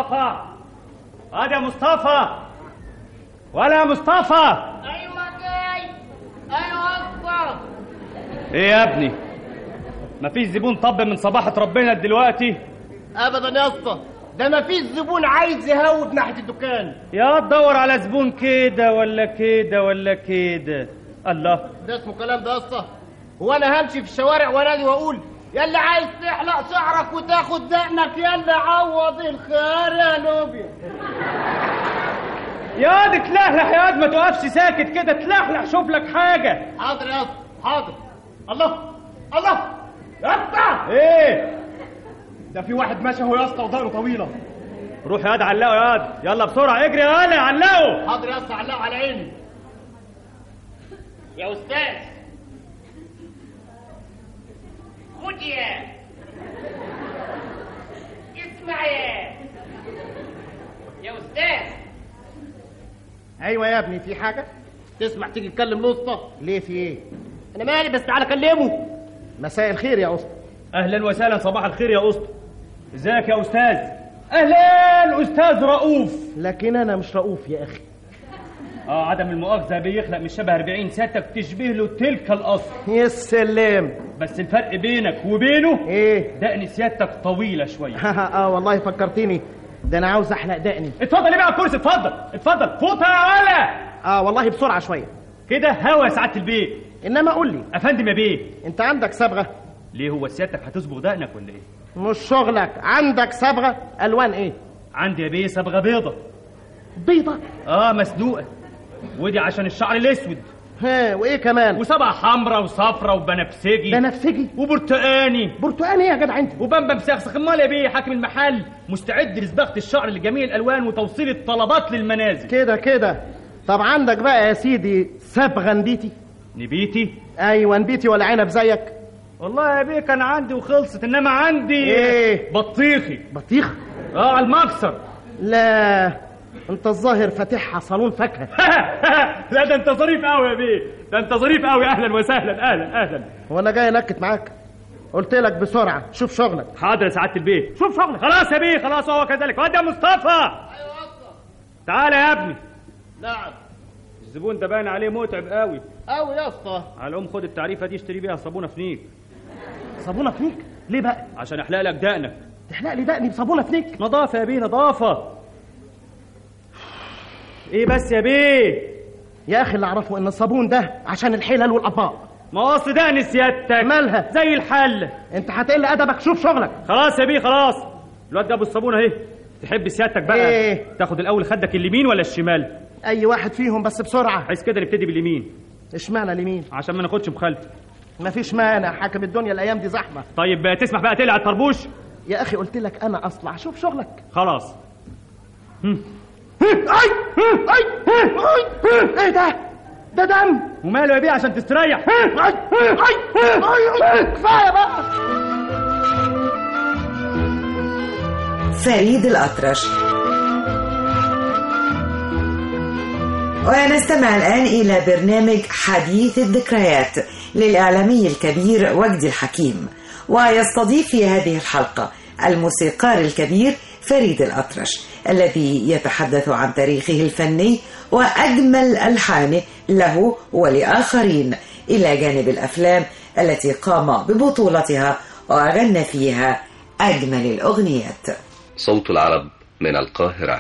مصطفى هاد يا مصطفى ولا يا مصطفى ايوه جاي ايوه اصلا ايه يا ابني مفيش زبون طب من صباحة ربنا دلوقتي ابدا يا اسطى ده ما فيش زبون عايز يهوب ناحيه الدكان يا تدور على زبون كده ولا كده ولا كده الله ده اسمه كلام ده يا اسطى هو انا همشي في الشوارع وانادي واقول يا اللي عايز تحلق شعرك وتاخد دقنك يا اللي عوض الخيار يا لوبيا يا دي تلحلح يا واد ما تقفش ساكت كده تلحلح شوف لك حاجة حاضر يا اسطى حاضر الله الله يا اسطى ايه ده في واحد ماشي اهو يا اسطى وضهره طويله روح يا واد علقه يا واد يلا بسرعة اجري يا ولا علقه حاضر يا اسطى علقه على عيني يا استاذ خد يا اسمع يا يا استاذ ايوه يا ابني في حاجه تسمع تيجي تكلم الاسطى ليه في ايه انا مالي بس تعالى كلمه مساء الخير يا اسطى اهلا وسهلا صباح الخير يا اسطى ازيك يا استاذ اهلا استاذ رؤوف لكن انا مش رؤوف يا اخي اه عدم المؤاخذة بيخلق من شبه 40 ساتك تشبه له تلك الأصل يا سلام بس الفرق بينك وبينه ايه دقن سيادتك طويلة شوية اه والله فكرتني ده انا عاوز احلق دقني اتفضل ايه بقى على الكرسي اتفضل اتفضل فوطة يا ولا اه والله بسرعه شويه كده هوا يا سعادة البيه انما قول لي افندم يا بيه انت عندك صبغه ليه هو سيادتك هتصبغ دقنك ولا ايه مش شغلك عندك صبغه الوان ايه عندي يا بيه صبغة بيضة بيضه اه مسلوقة ودي عشان الشعر الاسود ها وايه كمان وصبغة حمراء وصفرة وبنفسجي بنفسجي وبرتقاني برتقاني ايه يا جدع انت وبمبم مسخسخ امال يا بيه حاكم المحل مستعد لصباغه الشعر لجميع الالوان وتوصيل الطلبات للمنازل كده كده طب عندك بقى يا سيدي صبغه نبيتي نبيتي ايوه نبيتي ولا عنب زيك والله يا بيه كان عندي وخلصت انما عندي ايه بطيخي بطيخ اه على المكسر لا انت الظاهر فاتحها صالون فاكهه لا ده انت ظريف قوي يا بيه ده انت ظريف قوي اهلا وسهلا اهلا اهلا وانا جاي انكت معاك قلت لك بسرعه شوف شغلك حاضر يا سعاده البيه شوف شغلك خلاص يا بيه خلاص هو كذلك واد يا مصطفى تعالى يا ابني نعم الزبون ده باين عليه متعب قوي قوي يا اسطى على الام خد التعريفه دي اشتري بيها صابونه فنيك صابونه فنيك ليه بقى عشان احلق لك دقنك تحلق لي دقني بصابونه فنيك نظافه يا بيه نظافه ايه بس يا بيه يا اخي اللي اعرفه ان الصابون ده عشان الحلل والاطباق ما هو اصل دقن سيادتك مالها زي الحل انت هتقل ادبك شوف شغلك خلاص يا بيه خلاص الواد جاب الصابونه اهي تحب سيادتك بقى إيه؟ تاخد الاول خدك اليمين ولا الشمال اي واحد فيهم بس بسرعه عايز كده نبتدي باليمين اشمعنى اليمين عشان ما ناخدش مخالفه مفيش مانع حاكم الدنيا الايام دي زحمه طيب تسمح بقى تقلع الطربوش يا اخي قلت لك انا اصلع شوف شغلك خلاص اي اي اي ايه ده ده دم وماله يا بيه عشان تستريح اي اي اي كفايه بقى فريد الأطرش ونستمع الآن إلى برنامج حديث الذكريات للإعلامي الكبير وجدي الحكيم ويستضيف في هذه الحلقة الموسيقار الكبير فريد الأطرش الذي يتحدث عن تاريخه الفني وأجمل ألحانه له ولآخرين إلى جانب الأفلام التي قام ببطولتها وغنى فيها أجمل الأغنيات صوت العرب من القاهرة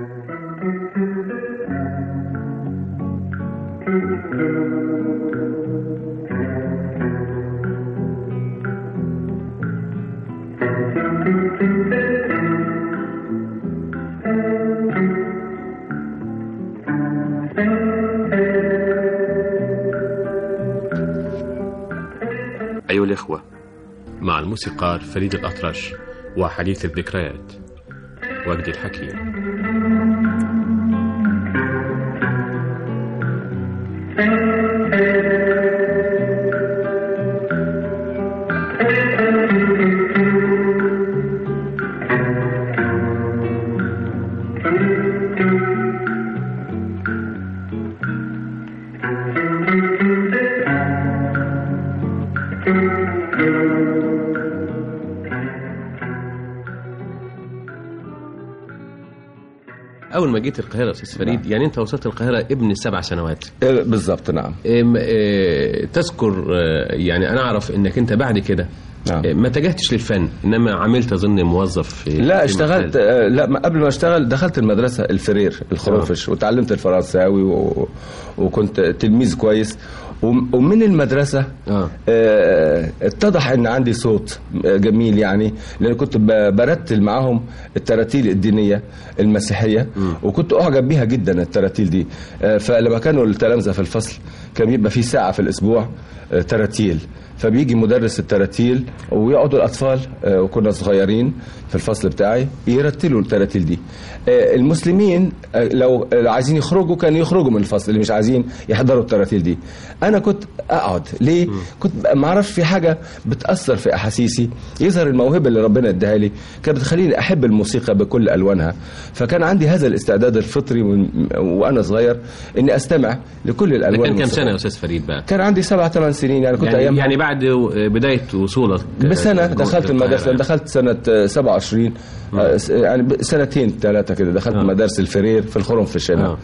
أيها الإخوة مع الموسيقار فريد الأطرش وحديث الذكريات وجدي الحكيم اول ما جيت القاهره يا استاذ فريد يعني انت وصلت القاهره ابن سبع سنوات بالظبط نعم ام- آه، تذكر آه، يعني انا اعرف انك انت بعد كده آه، ما اتجهتش للفن انما عملت اظن موظف في لا في اشتغلت محل. آه، لا ما قبل ما اشتغل دخلت المدرسه الفرير الخرافش وتعلمت الفرنساوي و... وكنت تلميذ كويس وم- ومن المدرسة آه، اتضح ان عندي صوت آه، جميل يعني لان كنت ب- برتل معاهم التراتيل الدينية المسيحية وكنت اعجب بيها جدا التراتيل دي آه، فلما كانوا التلامذة في الفصل كان بيبقى في ساعة في الاسبوع آه، تراتيل فبيجي مدرس التراتيل ويقعدوا الاطفال آه، وكنا صغيرين في الفصل بتاعي يرتلوا التراتيل دي آه، المسلمين آه، لو لو عايزين يخرجوا كانوا يخرجوا من الفصل اللي مش عايزين يحضروا التراتيل دي انا كنت اقعد ليه كنت ما اعرفش في حاجه بتاثر في احاسيسي يظهر الموهبه اللي ربنا اداها لي كانت بتخليني احب الموسيقى بكل الوانها فكان عندي هذا الاستعداد الفطري من- وانا صغير اني استمع لكل الالوان كان كام الموسيقية. سنه يا استاذ فريد بقى كان عندي سبع ثمان سنين يعني كنت يعني, ايام يعني بعد بدايه وصولك بسنة جوه دخلت المدرسة القاهرة. دخلت سنة آه، 27 آه، س- يعني ب- سنتين ثلاثة كده دخلت مدارس الفرير في الخرنفش هنا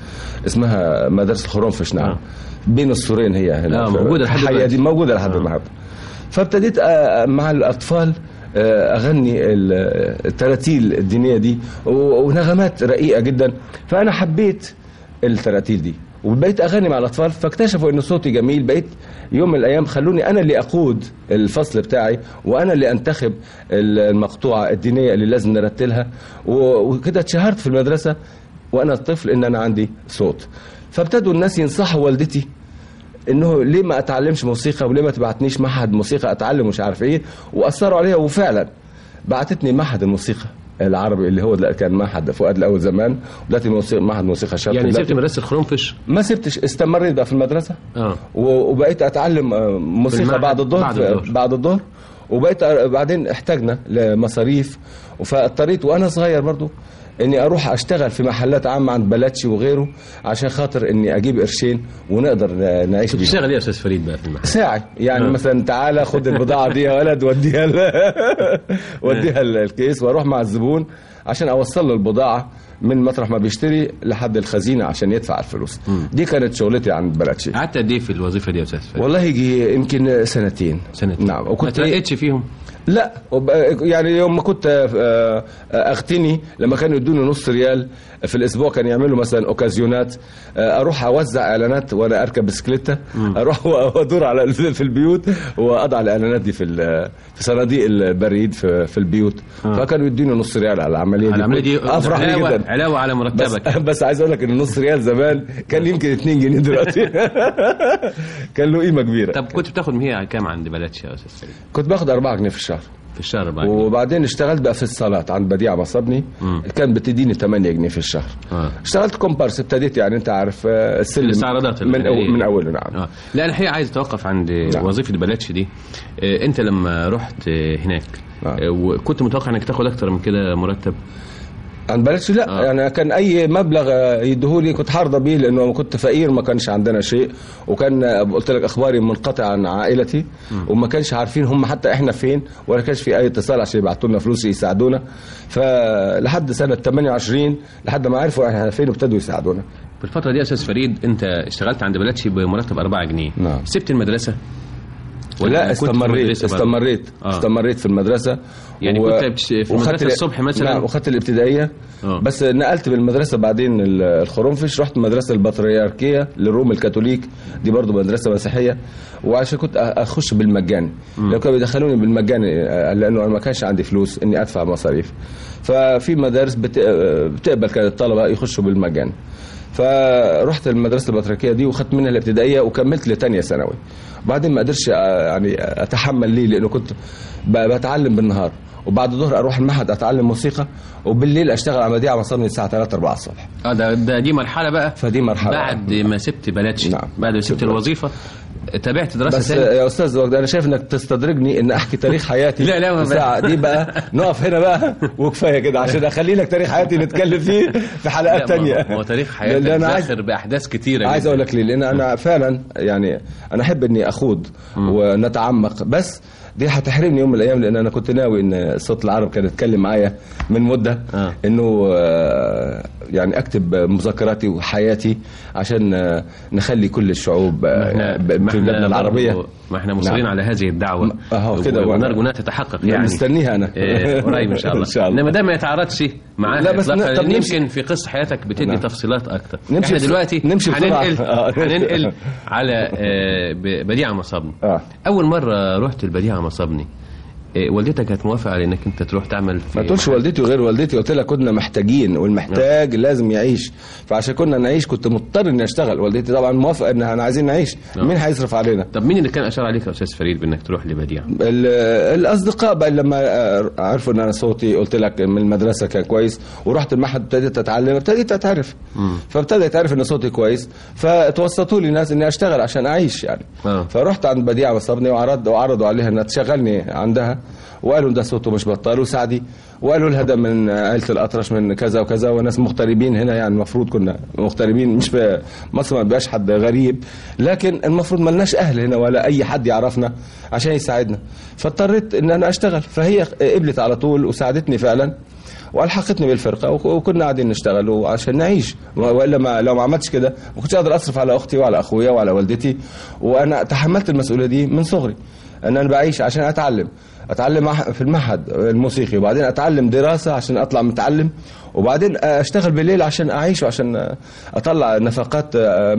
اسمها مدارس الخرنفش نعم بين السورين هي هنا آه، في- موجودة في لحد الحقيقة دلوقتي. دي موجودة لحد النهارده فابتديت آه، مع الأطفال آه، أغني ال- التراتيل الدينية دي و- ونغمات رقيقة جدا فأنا حبيت التراتيل دي وبقيت اغني مع الاطفال فاكتشفوا ان صوتي جميل بقيت يوم من الايام خلوني انا اللي اقود الفصل بتاعي وانا اللي انتخب المقطوعه الدينيه اللي لازم نرتلها و- وكده اتشهرت في المدرسه وانا طفل ان انا عندي صوت فابتدوا الناس ينصحوا والدتي انه ليه ما اتعلمش موسيقى وليه ما تبعتنيش معهد موسيقى اتعلم مش عارف ايه واثروا عليها وفعلا بعتتني معهد الموسيقى العربي اللي هو دلوقتي كان معهد فؤاد الاول زمان ودلوقتي موسيقى معهد موسيقى شرقي يعني دلوقتي. سبت مدرسه الخرنفش ما سبتش استمريت بقى في المدرسه اه و- وبقيت اتعلم آه، موسيقى بالمعهد بعد الظهر بعد بعد الظهر. الظهر, بعد الظهر وبقيت أ- بعدين احتاجنا لمصاريف فاضطريت وانا صغير برضو اني اروح اشتغل في محلات عامه عند بلاتشي وغيره عشان خاطر اني اجيب قرشين ونقدر ن- نعيش بيهم بتشتغل ايه يا استاذ فريد بقى في المحل ساعي يعني آه. مثلا تعالى خد البضاعه دي يا ولد وديها ال- وديها ال- الكيس واروح مع الزبون عشان اوصل له البضاعه من مطرح ما بيشتري لحد الخزينه عشان يدفع الفلوس دي كانت شغلتي عند بلاتشي قعدت قد ايه في الوظيفه دي يا استاذ فريد والله يجي يمكن سنتين سنتين نعم ما وكنت ترقتش فيهم لا وب- يعني يوم ما كنت آه، آه، اغتني لما كانوا يدوني نص ريال في الاسبوع كان يعملوا مثلا اوكازيونات آه، اروح اوزع اعلانات وانا اركب بسكليته اروح وادور على في البيوت واضع الاعلانات دي في ال- في صناديق البريد في, في البيوت فكانوا يدوني نص ريال على العمليه دي العمليه دي افرح بيه علاوه جدا علاوه على بس, مرتبك بس عايز اقول لك ان نص ريال زمان كان يمكن 2 جنيه دلوقتي كان له قيمه كبيره طب كنت بتاخد مهيه كام عند بلاتشي يا استاذ فريد كنت باخد 4 جنيه في الشهر في الشهر بقى وبعدين اشتغلت بقى في الصالات عند بديع مصبني كان بتديني 8 جنيه في الشهر آه. اشتغلت كومبارس ابتديت يعني انت عارف آه، السلم الاستعراضات من الغنائية. أول من اوله نعم آه. لا انا الحقيقه عايز اتوقف عند نعم. وظيفه بلاتش دي آه، انت لما رحت آه، هناك آه، وكنت متوقع انك تاخد اكتر من كده مرتب عن بلدش لا آه. يعني كان اي مبلغ آه، يديهولي كنت حارضه بيه لانه كنت فقير ما كانش عندنا شيء وكان آه، قلت لك اخباري منقطع عن عائلتي وما كانش عارفين هم حتى احنا فين ولا كانش في اي اتصال عشان يبعتوا لنا فلوس يساعدونا فلحد سنه 28 لحد ما عرفوا احنا فين وابتدوا يساعدونا في الفتره دي يا استاذ فريد انت اشتغلت عند بلاتشي بمرتب 4 جنيه نعم سبت المدرسه لا كنت في استمريت المدرسة برضه؟ استمريت آه. استمريت في المدرسه يعني كنت بتش- في وخدت المدرسة ال- الصبح مثلاً؟ نعم وخدت الابتدائيه آه. بس نقلت من المدرسه بعدين ال- الخرنفش رحت المدرسه البطريركيه للروم الكاثوليك دي برضو مدرسه مسيحيه وعشان كنت أ- اخش بالمجاني لو كانوا بيدخلوني بالمجاني آه، لانه انا ما كانش عندي فلوس اني ادفع مصاريف ففي مدارس بت- آه، بتقبل كان الطلبه يخشوا بالمجاني فرحت المدرسه البطريركيه دي وخدت منها الابتدائيه وكملت لتانية ثانوي بعدين ما قدرتش آه، يعني اتحمل ليه لانه كنت ب- بتعلم بالنهار وبعد الظهر اروح المعهد اتعلم موسيقى وبالليل اشتغل على مذيع مصر من الساعه 3 4 الصبح اه ده, ده دي مرحله بقى فدي مرحله بعد ما سبت بلاتشي نعم. بعد ما سبت الوظيفه تابعت دراسه بس ثانيه يا استاذ وجد انا شايف انك تستدرجني ان احكي تاريخ حياتي لا، لا، ما في ساعه دي بقى نقف هنا بقى وكفايه كده عشان اخلي لك تاريخ حياتي نتكلم فيه في حلقات لا، تانية ما هو تاريخ حياتك لأن أنا عايز- زاخر باحداث كتيره عايز جداً. اقول لك ليه لان انا فعلا يعني انا احب اني اخوض ونتعمق بس دي هتحرمني يوم من الايام لان انا كنت ناوي ان صوت العرب كان يتكلم معايا من مده آه. انه آه، يعني اكتب مذكراتي وحياتي عشان آه، نخلي كل الشعوب آه، احنا ب- في بلادنا العربيه برضو- ما احنا مصرين نعم. على هذه الدعوه اهو كده و- ونرجو انها تتحقق لا، يعني مستنيها أنا. إيه، قريب ان شاء الله إن شاء الله. انما ده ما يتعارضش معاها لا، بس إطلاقاً، ن- طب لأن نمشي- يمكن في قصه حياتك بتدي نعم. تفصيلات اكتر نمشي احنا بس- دلوقتي نمشي بسرعة. هننقل آه. هننقل على آه، ب- بديعه مصابني اول مره رحت البديعه مصابني إيه، والدتك كانت موافقه على انك انت تروح تعمل في ما تقولش والدتي وغير والدتي قلت لها كنا محتاجين والمحتاج لازم يعيش فعشان كنا نعيش كنت مضطر اني اشتغل والدتي طبعا موافقه ان احنا عايزين نعيش نعم. مين هيصرف علينا طب مين اللي كان اشار عليك يا استاذ فريد بانك تروح لبديعه ال- الاصدقاء بقى لما آه، عرفوا ان انا صوتي قلت لك من المدرسه كان كويس ورحت المعهد ابتديت اتعلم ابتديت اتعرف فابتدى يتعرف ان صوتي كويس فتوسطوا لي ناس اني اشتغل عشان اعيش يعني آه. فرحت عند بديعه وصبني وعرض وعرضوا عليها انها تشغلني عندها وقالوا ده صوته مش بطال وسعدي وقالوا لها ده من عائله الاطرش من كذا وكذا وناس مغتربين هنا يعني المفروض كنا مغتربين مش في مصر ما بيبقاش حد غريب لكن المفروض ما لناش اهل هنا ولا اي حد يعرفنا عشان يساعدنا فاضطريت ان انا اشتغل فهي قبلت على طول وساعدتني فعلا والحقتني بالفرقه وك- وكنا قاعدين نشتغل عشان نعيش والا ما لو ما عملتش كده ما كنتش قادر اصرف على اختي وعلى اخويا وعلى والدتي وانا تحملت المسؤوليه دي من صغري ان انا بعيش عشان اتعلم اتعلم مع- في المعهد الموسيقي وبعدين اتعلم دراسه عشان اطلع متعلم وبعدين اشتغل بالليل عشان اعيش وعشان اطلع نفقات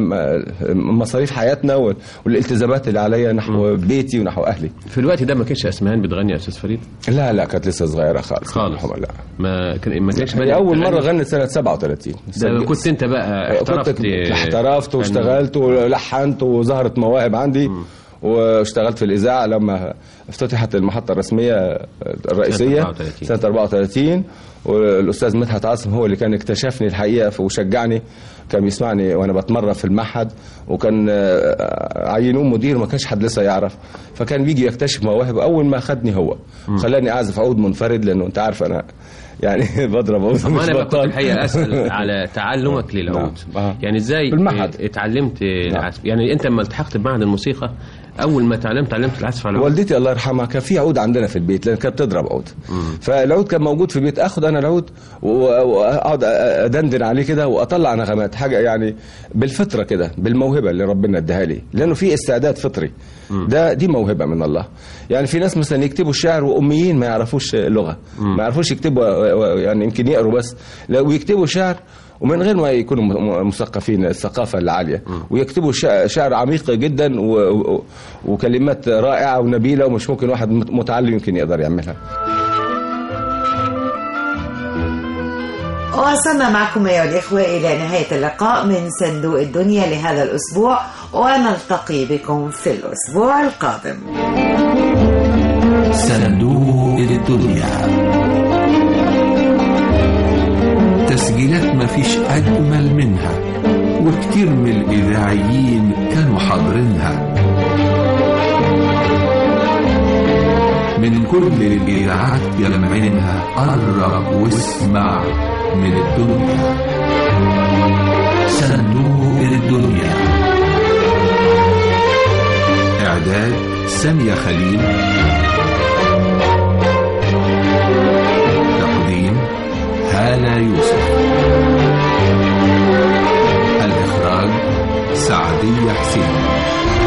مصاريف حياتنا وال- والالتزامات اللي عليا نحو بيتي ونحو اهلي في الوقت ده ما كانش اسمهان بتغني يا استاذ فريد لا لا كانت لسه صغيره خالص خالص لا ما كان ما كانش هي بدأت اول تغني؟ مره غنت سنه 37 ده كنت انت بقى احترفت كنت احترفت واشتغلت ولحنت وظهرت مواهب عندي واشتغلت في الاذاعه لما افتتحت المحطه الرسميه الرئيسيه 34. سنه 34 والاستاذ مدحت عاصم هو اللي كان اكتشفني الحقيقه وشجعني كان بيسمعني وانا بتمرن في المعهد وكان آه، عينوه مدير ما كانش حد لسه يعرف فكان بيجي يكتشف مواهب اول ما خدني هو خلاني اعزف عود منفرد لانه انت عارف انا يعني بضرب عود أما مش انا بقى كنت بطال. الحقيقه اسال على تعلمك للعود يعني ازاي بالمعهد. اتعلمت العزف يعني انت لما التحقت بمعهد الموسيقى اول ما تعلمت تعلمت العزف على العود والدتي الله يرحمها كان في عود عندنا في البيت لان كانت بتضرب عود فالعود كان موجود في البيت اخد انا العود و- واقعد ادندن عليه كده واطلع نغمات حاجه يعني بالفطره كده بالموهبه اللي ربنا اداها لي لانه في استعداد فطري ده دي موهبه من الله يعني في ناس مثلا يكتبوا الشعر واميين ما يعرفوش لغه ما يعرفوش يكتبوا يعني يمكن يقروا بس لا ويكتبوا شعر ومن غير ما يكونوا م- مثقفين الثقافة العالية ويكتبوا شع- شعر عميق جدا و... و... وكلمات رائعة ونبيلة ومش ممكن واحد مت- متعلم يمكن يقدر يعملها وصلنا معكم أيها الإخوة إلى نهاية اللقاء من صندوق الدنيا لهذا الأسبوع ونلتقي بكم في الأسبوع القادم صندوق الدنيا تسجيلات مفيش أجمل منها وكتير من الإذاعيين كانوا حاضرينها من كل الإذاعات يلمعينها قرب واسمع من الدنيا صندوق الدنيا إعداد سامية خليل تقديم هالة يوسف الإخراج سعدية حسين